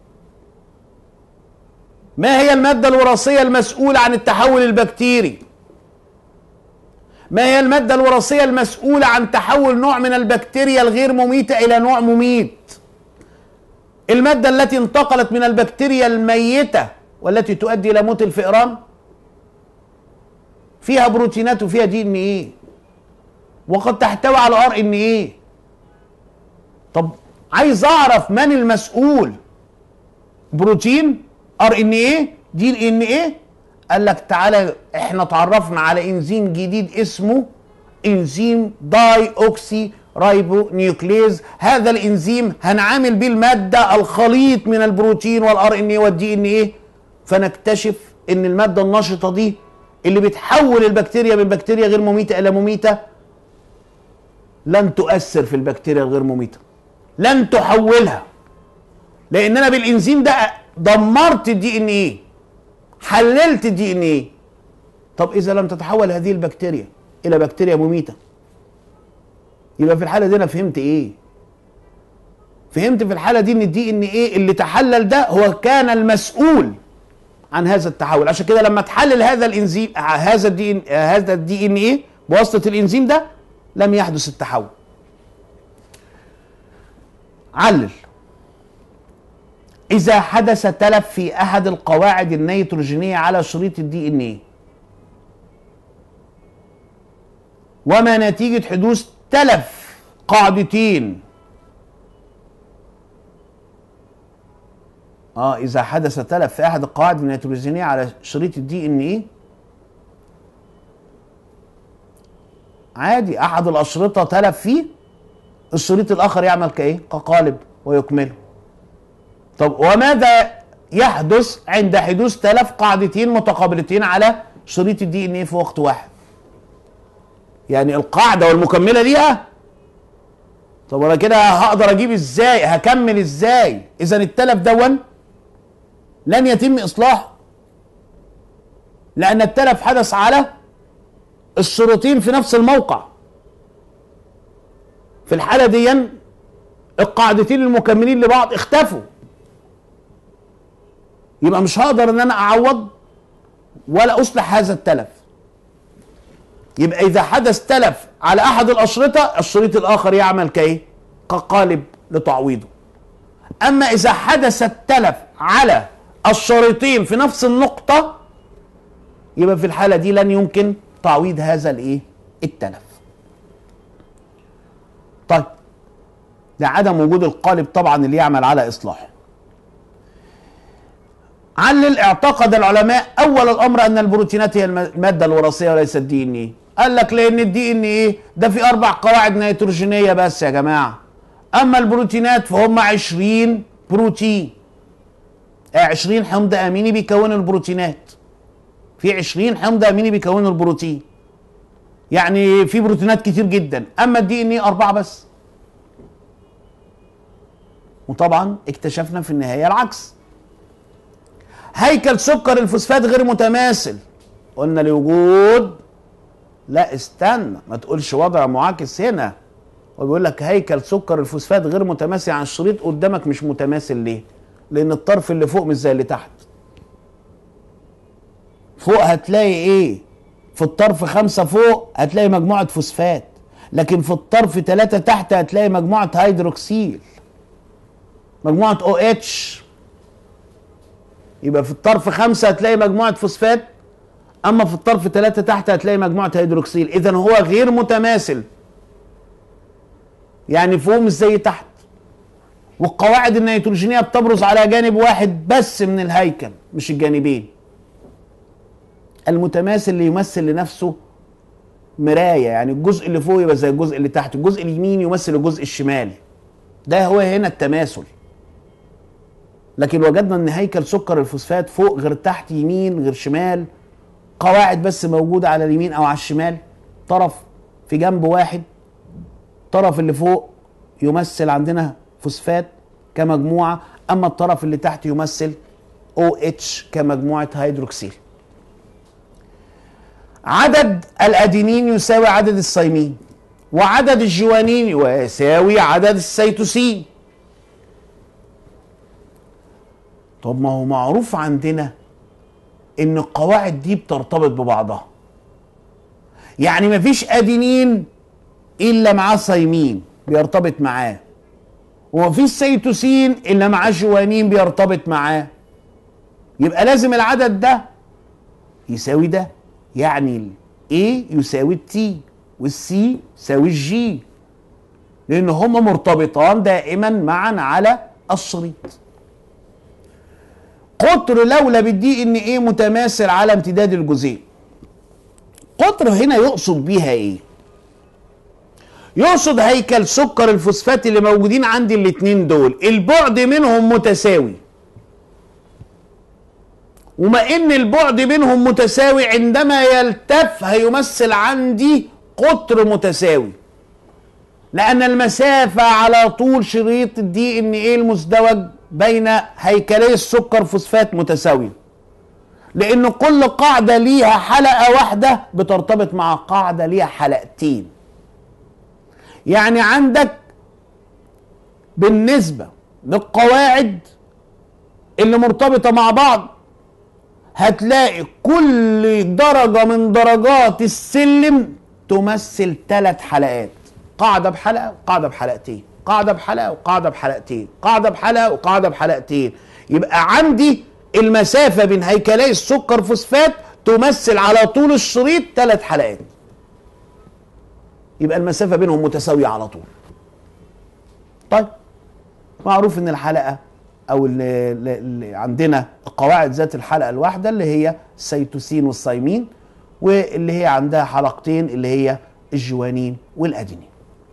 ما هي المادة الوراثية المسؤولة عن التحول البكتيري ما هي المادة الوراثية المسؤولة عن تحول نوع من البكتيريا الغير مميتة إلى نوع مميت المادة التي انتقلت من البكتيريا الميتة والتي تؤدي إلى موت الفئران فيها بروتينات وفيها دي ان ايه وقد تحتوي على ار ان ايه طب عايز اعرف من المسؤول بروتين ار ان ايه دي ان ايه قال لك تعالى احنا اتعرفنا على انزيم جديد اسمه انزيم داي اوكسي رايبو نيوكليز هذا الانزيم هنعامل بيه الماده الخليط من البروتين والار ان ايه والدي ان ايه فنكتشف ان الماده النشطه دي اللي بتحول البكتيريا من بكتيريا غير مميته الى مميته لن تؤثر في البكتيريا الغير مميته لن تحولها لان انا بالانزيم ده دمرت الدي ان ايه حللت الدي ان ايه طب اذا لم تتحول هذه البكتيريا الى بكتيريا مميته يبقى في الحاله دي انا فهمت ايه فهمت في الحاله دي ان الدي ان ايه اللي تحلل ده هو كان المسؤول عن هذا التحول عشان كده لما تحلل هذا الانزيم هذا الدي هذا الدي ان ايه بواسطه الانزيم ده لم يحدث التحول علل اذا حدث تلف في احد القواعد النيتروجينيه على شريط الدي ان ايه وما نتيجه حدوث تلف قاعدتين اه اذا حدث تلف في احد القواعد النيتروجينيه على شريط الدي ان ايه عادي احد الاشرطه تلف فيه الشريط الاخر يعمل كايه كقالب ويكمله طب وماذا يحدث عند حدوث تلف قاعدتين متقابلتين على شريط الدي ان ايه في وقت واحد يعني القاعده والمكمله ليها طب انا كده هقدر اجيب ازاي هكمل ازاي اذا التلف دون لن يتم اصلاحه لان التلف حدث على الشريطين في نفس الموقع في الحاله دي القاعدتين المكملين لبعض اختفوا يبقى مش هقدر ان انا اعوض ولا اصلح هذا التلف يبقى اذا حدث تلف على احد الاشرطه الشريط الاخر يعمل كايه كقالب لتعويضه اما اذا حدث التلف على الشريطين في نفس النقطه يبقى في الحاله دي لن يمكن تعويض هذا الايه التلف طيب لعدم وجود القالب طبعا اللي يعمل على اصلاحه علل اعتقد العلماء اول الامر ان البروتينات هي الماده الوراثيه وليس الدي ان ايه قال لك لان الدي ان ايه ده في اربع قواعد نيتروجينيه بس يا جماعه اما البروتينات فهم 20 بروتين 20 حمض اميني بيكونوا البروتينات في 20 حمض اميني بيكونوا البروتين يعني في بروتينات كتير جدا اما الدي ان ايه اربعه بس وطبعا اكتشفنا في النهايه العكس هيكل سكر الفوسفات غير متماثل قلنا لوجود لا استنى ما تقولش وضع معاكس هنا وبيقول لك هيكل سكر الفوسفات غير متماثل عن الشريط قدامك مش متماثل ليه؟ لان الطرف اللي فوق مش زي اللي تحت فوق هتلاقي ايه؟ في الطرف خمسة فوق هتلاقي مجموعة فوسفات لكن في الطرف ثلاثة تحت هتلاقي مجموعة هيدروكسيل مجموعة او اتش يبقى في الطرف خمسة هتلاقي مجموعة فوسفات أما في الطرف ثلاثة تحت هتلاقي مجموعة هيدروكسيل إذا هو غير متماثل يعني فوق مش زي تحت والقواعد النيتروجينية بتبرز على جانب واحد بس من الهيكل مش الجانبين المتماثل اللي يمثل لنفسه مراية يعني الجزء اللي فوق يبقى زي الجزء اللي تحت الجزء اليمين يمثل الجزء الشمال ده هو هنا التماثل لكن وجدنا ان هيكل سكر الفوسفات فوق غير تحت يمين غير شمال قواعد بس موجودة على اليمين او على الشمال طرف في جنب واحد الطرف اللي فوق يمثل عندنا فوسفات كمجموعه اما الطرف اللي تحت يمثل او اتش كمجموعه هيدروكسيل عدد الادينين يساوي عدد الصيمين وعدد الجوانين يساوي عدد السيتوسين طب ما هو معروف عندنا ان القواعد دي بترتبط ببعضها يعني مفيش ادينين الا معاه صيمين بيرتبط معاه ومفيش سيتوسين الا معاه جوانين بيرتبط معاه يبقى لازم العدد ده يساوي ده يعني ال A يساوي التي والسي يساوي الجي لان هما مرتبطان دائما معا على الشريط قطر لولب الدي ان ايه متماثل على امتداد الجزيء قطر هنا يقصد بيها ايه يقصد هيكل سكر الفوسفات اللي موجودين عندي الاتنين دول البعد منهم متساوي وما ان البعد بينهم متساوي عندما يلتف هيمثل عندي قطر متساوي لان المسافه على طول شريط الدي ان ايه المزدوج بين هيكلي السكر فوسفات متساويه لان كل قاعده ليها حلقه واحده بترتبط مع قاعده ليها حلقتين يعني عندك بالنسبه للقواعد اللي مرتبطه مع بعض هتلاقي كل درجة من درجات السلم تمثل ثلاث حلقات قاعدة بحلقة وقاعدة بحلقتين قاعدة بحلقة وقاعدة بحلقتين قاعدة بحلقة وقاعدة بحلقتين يبقى عندي المسافة بين هيكلي السكر فوسفات تمثل على طول الشريط ثلاث حلقات يبقى المسافة بينهم متساوية على طول طيب معروف ان الحلقة او اللي, اللي عندنا قواعد ذات الحلقه الواحده اللي هي السيتوسين والصيمين واللي هي عندها حلقتين اللي هي الجوانين والادينين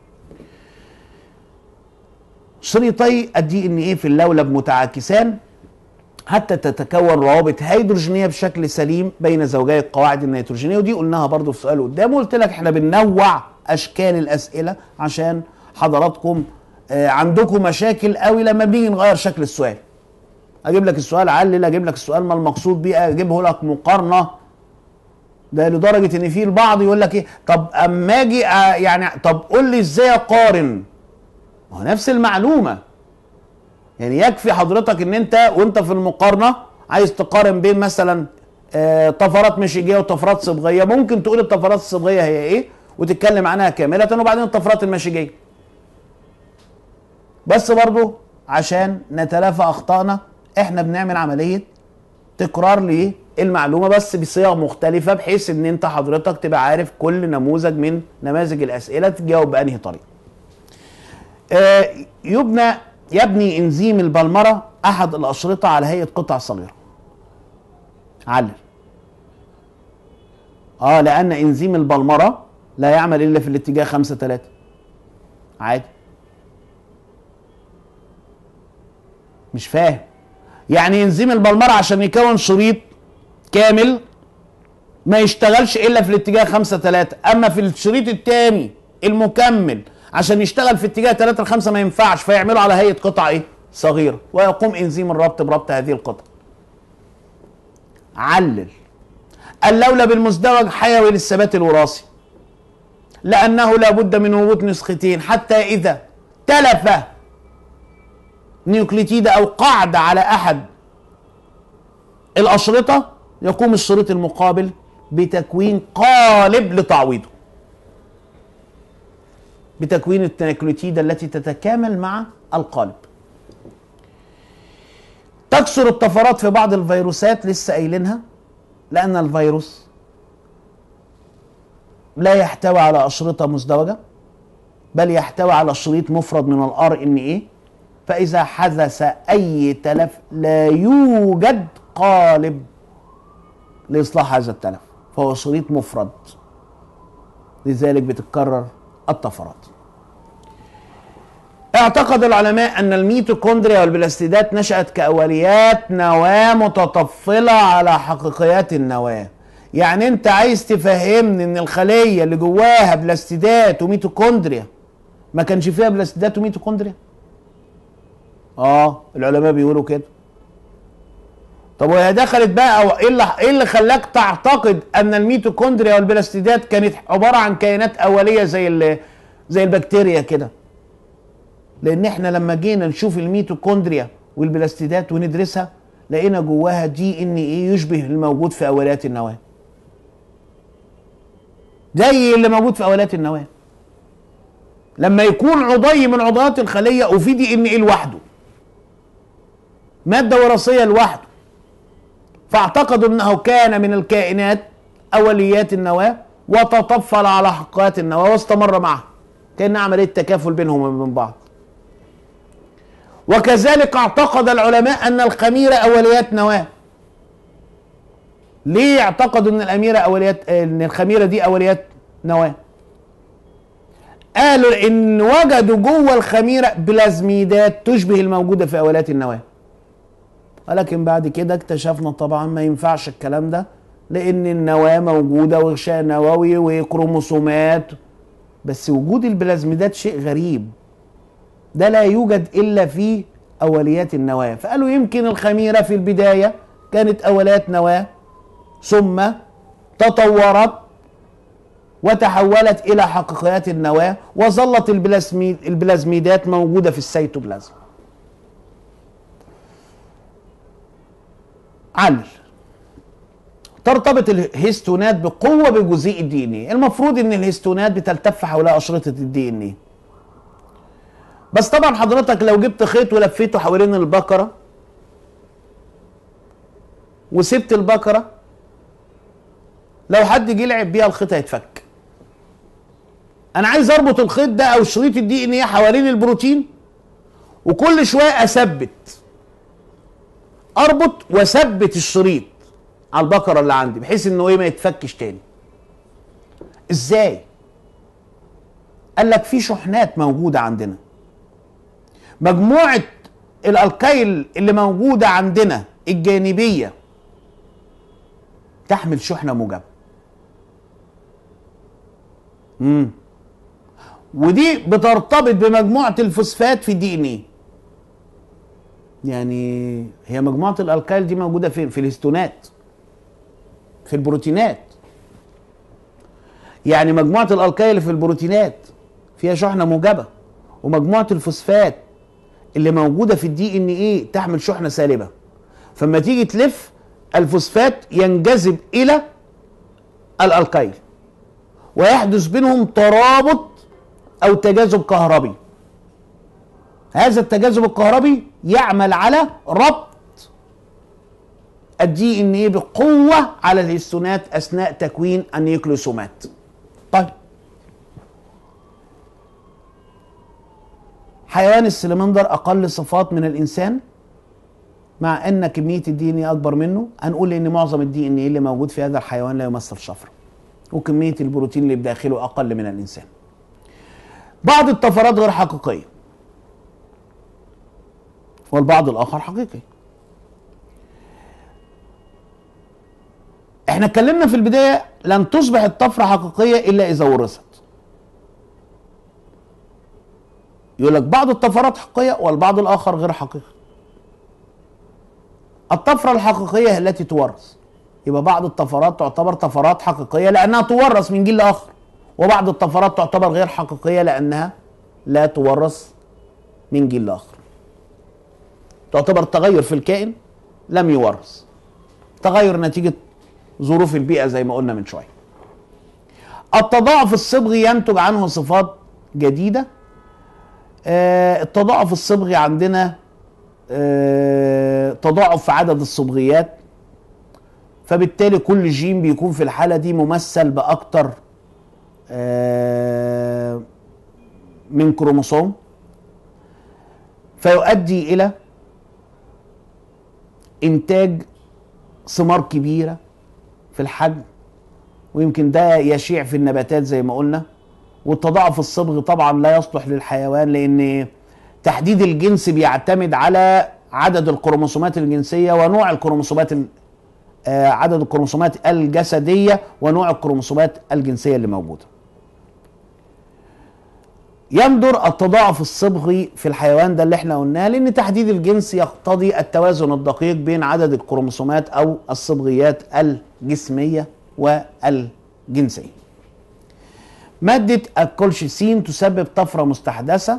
شريطي الدي ان ايه في اللولب متعاكسان حتى تتكون روابط هيدروجينيه بشكل سليم بين زوجي القواعد النيتروجينيه ودي قلناها برضو في سؤال قدام قلت لك احنا بننوع اشكال الاسئله عشان حضراتكم آه، عندكم مشاكل قوي لما بنيجي نغير شكل السؤال اجيب لك السؤال علل اجيب لك السؤال ما المقصود بيه اجيبه لك مقارنه ده لدرجه ان في البعض يقول لك ايه طب اما اجي آه، يعني طب قول لي ازاي اقارن ما هو نفس المعلومه يعني يكفي حضرتك ان انت وانت في المقارنه عايز تقارن بين مثلا آه، طفرات مشيجيه وطفرات صبغيه ممكن تقول الطفرات الصبغيه هي ايه وتتكلم عنها كامله وبعدين الطفرات المشيجيه بس برضو عشان نتلافى اخطائنا احنا بنعمل عمليه تكرار للمعلومه بس بصيغ مختلفه بحيث ان انت حضرتك تبقى عارف كل نموذج من نماذج الاسئله تجاوب بانهي طريقه. آه يبنى يبني انزيم البلمره احد الاشرطه على هيئه قطع صغيره. علل. اه لان انزيم البلمره لا يعمل الا في الاتجاه 5 3 عادي مش فاهم يعني انزيم البلمرة عشان يكون شريط كامل ما يشتغلش الا في الاتجاه 5 3 اما في الشريط الثاني المكمل عشان يشتغل في اتجاه 3 ل 5 ما ينفعش فيعملوا على هيئه قطع ايه صغيره ويقوم انزيم الربط بربط هذه القطع علل اللولب المزدوج حيوي للثبات الوراثي لانه لا بد من وجود نسختين حتى اذا تلف نيوكليتيد او قاعده على احد الاشرطه يقوم الشريط المقابل بتكوين قالب لتعويضه بتكوين النيوكليتيد التي تتكامل مع القالب تكسر الطفرات في بعض الفيروسات لسه قايلينها لان الفيروس لا يحتوي على اشرطه مزدوجه بل يحتوي على شريط مفرد من الار ان ايه فإذا حدث أي تلف لا يوجد قالب لإصلاح هذا التلف فهو شريط مفرد لذلك بتتكرر الطفرات اعتقد العلماء أن الميتوكوندريا والبلاستيدات نشأت كأوليات نواة متطفلة على حقيقيات النواة يعني انت عايز تفهمني ان الخليه اللي جواها بلاستيدات وميتوكوندريا ما كانش فيها بلاستيدات وميتوكوندريا اه العلماء بيقولوا كده طب وهي دخلت بقى او ايه اللي ايه اللي خلاك تعتقد ان الميتوكوندريا والبلاستيدات كانت عباره عن كائنات اوليه زي ال- زي البكتيريا كده لان احنا لما جينا نشوف الميتوكوندريا والبلاستيدات وندرسها لقينا جواها دي ان ايه يشبه الموجود في اوليات النواه زي اللي موجود في اوليات النواه لما يكون عضي من عضلات الخليه وفي دي ان ايه لوحده ماده وراثيه لوحده فاعتقدوا انه كان من الكائنات اوليات النواه وتطفل على حقات النواه واستمر معها كان عمليه تكافل بينهم وبين بعض وكذلك اعتقد العلماء ان الخميره اوليات نواه ليه اعتقدوا ان الاميره اوليات ان الخميره دي اوليات نواه قالوا ان وجدوا جوه الخميره بلازميدات تشبه الموجوده في اوليات النواه ولكن بعد كده اكتشفنا طبعا ما ينفعش الكلام ده لان النواه موجوده وغشاء نووي وكروموسومات بس وجود البلازميدات شيء غريب ده لا يوجد الا في اوليات النواه فقالوا يمكن الخميره في البدايه كانت اوليات نواه ثم تطورت وتحولت الى حقيقيات النواه وظلت البلازمي- البلازميدات موجوده في السيتوبلازم علل ترتبط الهستونات بقوه بجزيء الدي ان ايه المفروض ان الهستونات بتلتف حول اشرطه الدي ان ايه بس طبعا حضرتك لو جبت خيط ولفيته حوالين البقره وسبت البقره لو حد جه لعب بيها الخيط هيتفك انا عايز اربط الخيط ده او شريط الدي ان ايه حوالين البروتين وكل شويه اثبت اربط واثبت الشريط على البقره اللي عندي بحيث انه ايه ما يتفكش تاني ازاي قال لك في شحنات موجوده عندنا مجموعه الالكايل اللي موجوده عندنا الجانبيه تحمل شحنه موجبه امم ودي بترتبط بمجموعه الفوسفات في الدي ان ايه يعني هي مجموعه الالكايل دي موجوده فين في الهستونات في البروتينات يعني مجموعه الالكايل في البروتينات فيها شحنه موجبه ومجموعه الفوسفات اللي موجوده في الدي ان ايه تحمل شحنه سالبه فلما تيجي تلف الفوسفات ينجذب الى الالكايل ويحدث بينهم ترابط او تجاذب كهربي هذا التجاذب الكهربي يعمل على ربط الدي ان ايه بقوه على الهستونات اثناء تكوين النيوكليوسومات طيب حيوان السلمندر اقل صفات من الانسان مع ان كميه الدي ان ايه اكبر منه هنقول ان معظم الدي ان ايه اللي موجود في هذا الحيوان لا يمثل شفره وكميه البروتين اللي بداخله اقل من الانسان بعض الطفرات غير حقيقيه والبعض الاخر حقيقي احنا اتكلمنا في البدايه لن تصبح الطفره حقيقيه الا اذا ورثت يقول لك بعض الطفرات حقيقيه والبعض الاخر غير حقيقي الطفره الحقيقيه هي التي تورث يبقى بعض الطفرات تعتبر طفرات حقيقيه لانها تورث من جيل لاخر وبعض الطفرات تعتبر غير حقيقيه لانها لا تورث من جيل لاخر تعتبر تغير في الكائن لم يورث تغير نتيجه ظروف البيئه زي ما قلنا من شويه التضاعف الصبغي ينتج عنه صفات جديده آه التضاعف الصبغي عندنا آه تضاعف في عدد الصبغيات فبالتالي كل جين بيكون في الحالة دي ممثل بأكتر آه من كروموسوم فيؤدي إلى إنتاج ثمار كبيرة في الحجم ويمكن ده يشيع في النباتات زي ما قلنا والتضاعف الصبغي طبعا لا يصلح للحيوان لأن تحديد الجنس بيعتمد على عدد الكروموسومات الجنسية ونوع الكروموسومات آه، عدد الكروموسومات الجسديه ونوع الكروموسومات الجنسيه اللي موجوده يندر التضاعف الصبغي في الحيوان ده اللي احنا قلناه لان تحديد الجنس يقتضي التوازن الدقيق بين عدد الكروموسومات او الصبغيات الجسميه والجنسيه. ماده الكولشيسين تسبب طفره مستحدثه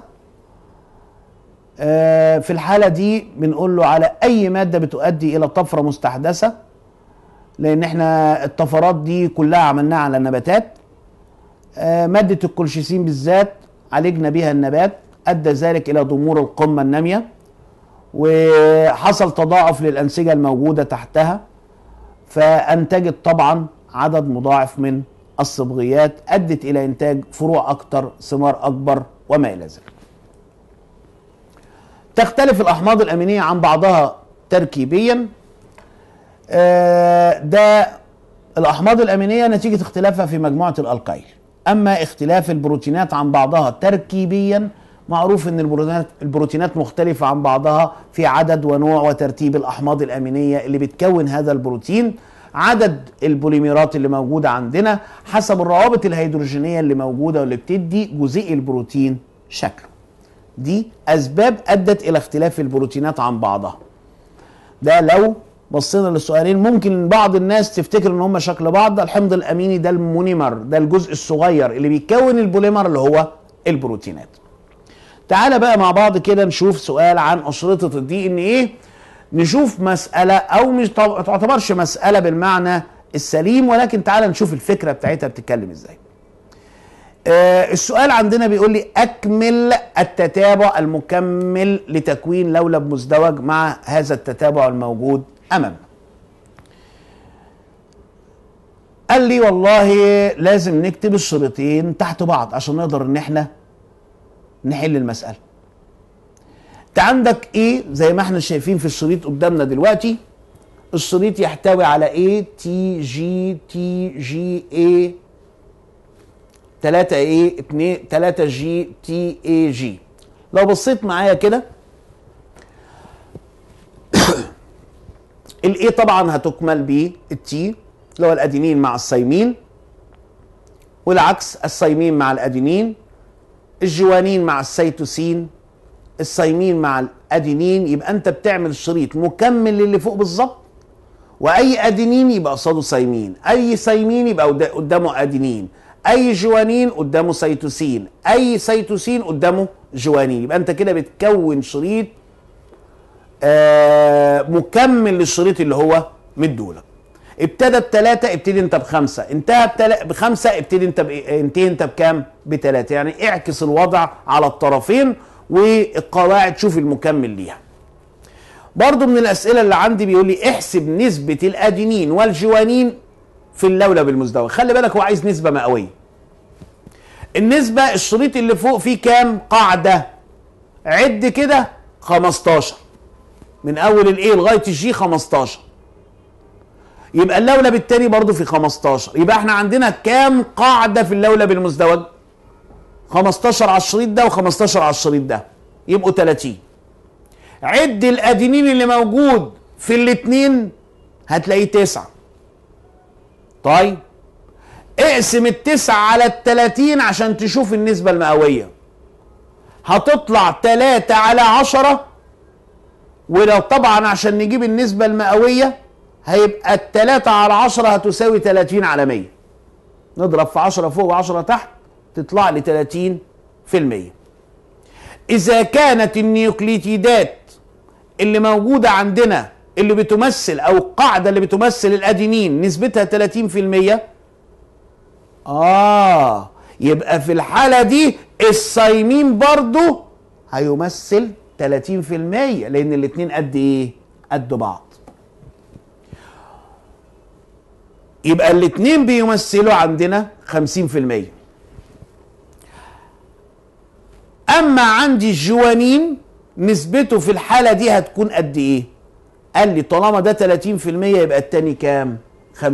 آه، في الحاله دي بنقول له على اي ماده بتؤدي الى طفره مستحدثه لان احنا الطفرات دي كلها عملناها على النباتات آه، ماده الكولشيسين بالذات عالجنا بها النبات ادى ذلك الى ضمور القمه الناميه وحصل تضاعف للانسجه الموجوده تحتها فانتجت طبعا عدد مضاعف من الصبغيات ادت الى انتاج فروع اكثر ثمار اكبر وما الى ذلك تختلف الاحماض الامينيه عن بعضها تركيبيا آه، ده الاحماض الامينيه نتيجه اختلافها في مجموعه الالقايل اما اختلاف البروتينات عن بعضها تركيبيا معروف ان البروتينات البروتينات مختلفه عن بعضها في عدد ونوع وترتيب الاحماض الامينيه اللي بتكون هذا البروتين عدد البوليميرات اللي موجوده عندنا حسب الروابط الهيدروجينيه اللي موجوده واللي بتدي جزيء البروتين شكله دي اسباب ادت الى اختلاف البروتينات عن بعضها ده لو بصينا للسؤالين ممكن بعض الناس تفتكر ان هم شكل بعض ده الحمض الاميني ده المونيمر ده الجزء الصغير اللي بيكون البوليمر اللي هو البروتينات تعالى بقى مع بعض كده نشوف سؤال عن اشرطه الدي ان ايه نشوف مساله او مش تعتبرش مساله بالمعنى السليم ولكن تعالى نشوف الفكره بتاعتها بتتكلم ازاي آه السؤال عندنا بيقول لي اكمل التتابع المكمل لتكوين لولب مزدوج مع هذا التتابع الموجود امامنا قال لي والله لازم نكتب الشريطين تحت بعض عشان نقدر ان احنا نحل المساله انت عندك ايه زي ما احنا شايفين في الشريط قدامنا دلوقتي الشريط يحتوي على ايه تي جي تي جي اي 3 ايه 2 3 جي تي اي جي لو بصيت معايا كده الاي طبعا هتكمل بالتي اللي هو الادينين مع السيمين والعكس السيمين مع الادينين الجوانين مع السيتوسين السيمين مع الادينين يبقى انت بتعمل شريط مكمل للي فوق بالظبط واي ادينين يبقى قصاده سيمين اي سيمين يبقى قدامه ادينين اي جوانين قدامه سيتوسين اي سيتوسين قدامه جوانين يبقى انت كده بتكون شريط آه مكمل للشريط اللي هو مدولك ابتدى بثلاثة ابتدي انت بخمسة انتهى بخمسة ابتدي انت ب... انتهي انت بكام بثلاثة يعني اعكس الوضع على الطرفين والقواعد شوف المكمل ليها برضو من الاسئلة اللي عندي بيقول لي احسب نسبة الادينين والجوانين في اللولب المزدوج خلي بالك هو عايز نسبة مئوية النسبة الشريط اللي فوق فيه كام قاعدة عد كده 15 من اول الايه لغايه الجي 15 يبقى اللولب الثاني برضه في 15 يبقى احنا عندنا كام قاعده في اللولب المزدوج 15 على الشريط ده و15 على الشريط ده يبقوا 30 عد الادينين اللي موجود في الاثنين هتلاقيه 9 طيب اقسم التسعة على التلاتين عشان تشوف النسبة المئوية هتطلع تلاتة على عشرة ولو طبعا عشان نجيب النسبة المئوية هيبقى التلاتة على عشرة هتساوي تلاتين على مية نضرب في عشرة فوق وعشرة تحت تطلع لي تلاتين في المية إذا كانت النيوكليتيدات اللي موجودة عندنا اللي بتمثل أو القاعدة اللي بتمثل الأدينين نسبتها تلاتين في المية آه يبقى في الحالة دي الصايمين برضو هيمثل 30% لان الاثنين قد ايه قد بعض يبقى الاثنين بيمثلوا عندنا 50% اما عندي الجوانين نسبته في الحاله دي هتكون قد ايه قال لي طالما ده 30% يبقى التاني كام 50%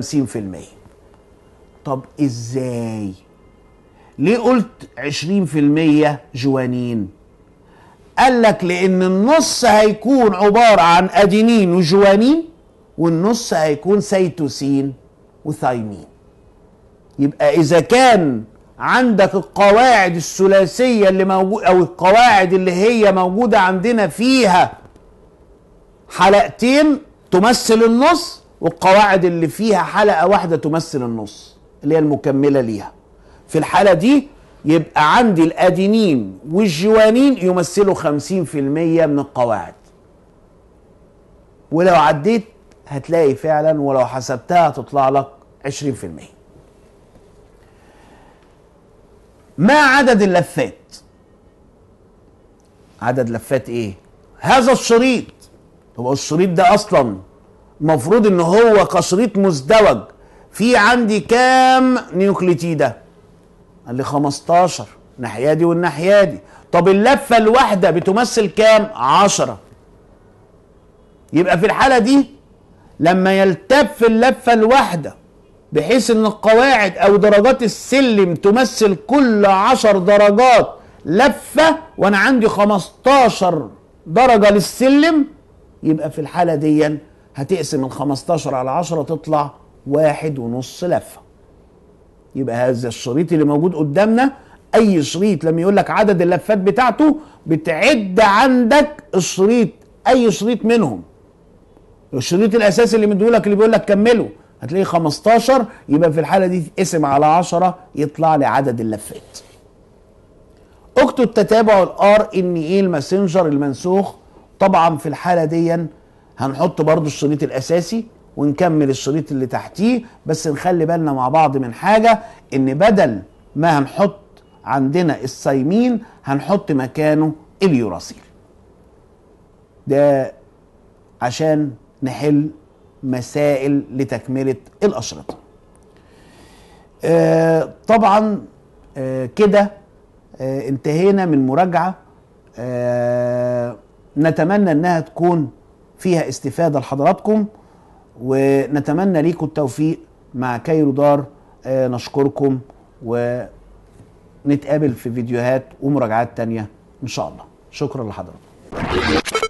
طب ازاي ليه قلت 20% جوانين قال لك لان النص هيكون عباره عن ادينين وجوانين والنص هيكون سيتوسين وثايمين يبقى اذا كان عندك القواعد الثلاثيه اللي موجود او القواعد اللي هي موجوده عندنا فيها حلقتين تمثل النص والقواعد اللي فيها حلقه واحده تمثل النص اللي هي المكمله ليها في الحاله دي يبقى عندي الادينين والجوانين يمثلوا 50% من القواعد ولو عديت هتلاقي فعلا ولو حسبتها هتطلع لك 20% ما عدد اللفات عدد لفات ايه هذا الشريط هو الشريط ده اصلا المفروض ان هو كشريط مزدوج في عندي كام نيوكليتيده قال لي 15 ناحيه دي والناحيه دي طب اللفه الواحده بتمثل كام 10 يبقى في الحاله دي لما يلتف اللفه الواحده بحيث ان القواعد او درجات السلم تمثل كل عشر درجات لفة وانا عندي 15 درجة للسلم يبقى في الحالة دي هتقسم ال 15 على 10 تطلع واحد ونص لفة يبقى هذا الشريط اللي موجود قدامنا اي شريط لما يقول لك عدد اللفات بتاعته بتعد عندك الشريط اي شريط منهم الشريط الاساسي اللي مديهولك اللي بيقول لك كمله هتلاقيه 15 يبقى في الحاله دي تقسم على 10 يطلع لي عدد اللفات اكتب تتابع الار ان ايه الماسنجر المنسوخ طبعا في الحاله دي هنحط برضو الشريط الاساسي ونكمل الشريط اللي تحتيه بس نخلي بالنا مع بعض من حاجه ان بدل ما هنحط عندنا السايمين هنحط مكانه اليوراسيل ده عشان نحل مسائل لتكملة الأشرطة آه طبعا آه كده آه انتهينا من مراجعة آه نتمنى انها تكون فيها استفادة لحضراتكم ونتمنى ليكم التوفيق مع كايرو دار آه نشكركم ونتقابل في فيديوهات ومراجعات تانية ان شاء الله شكرا لحضراتكم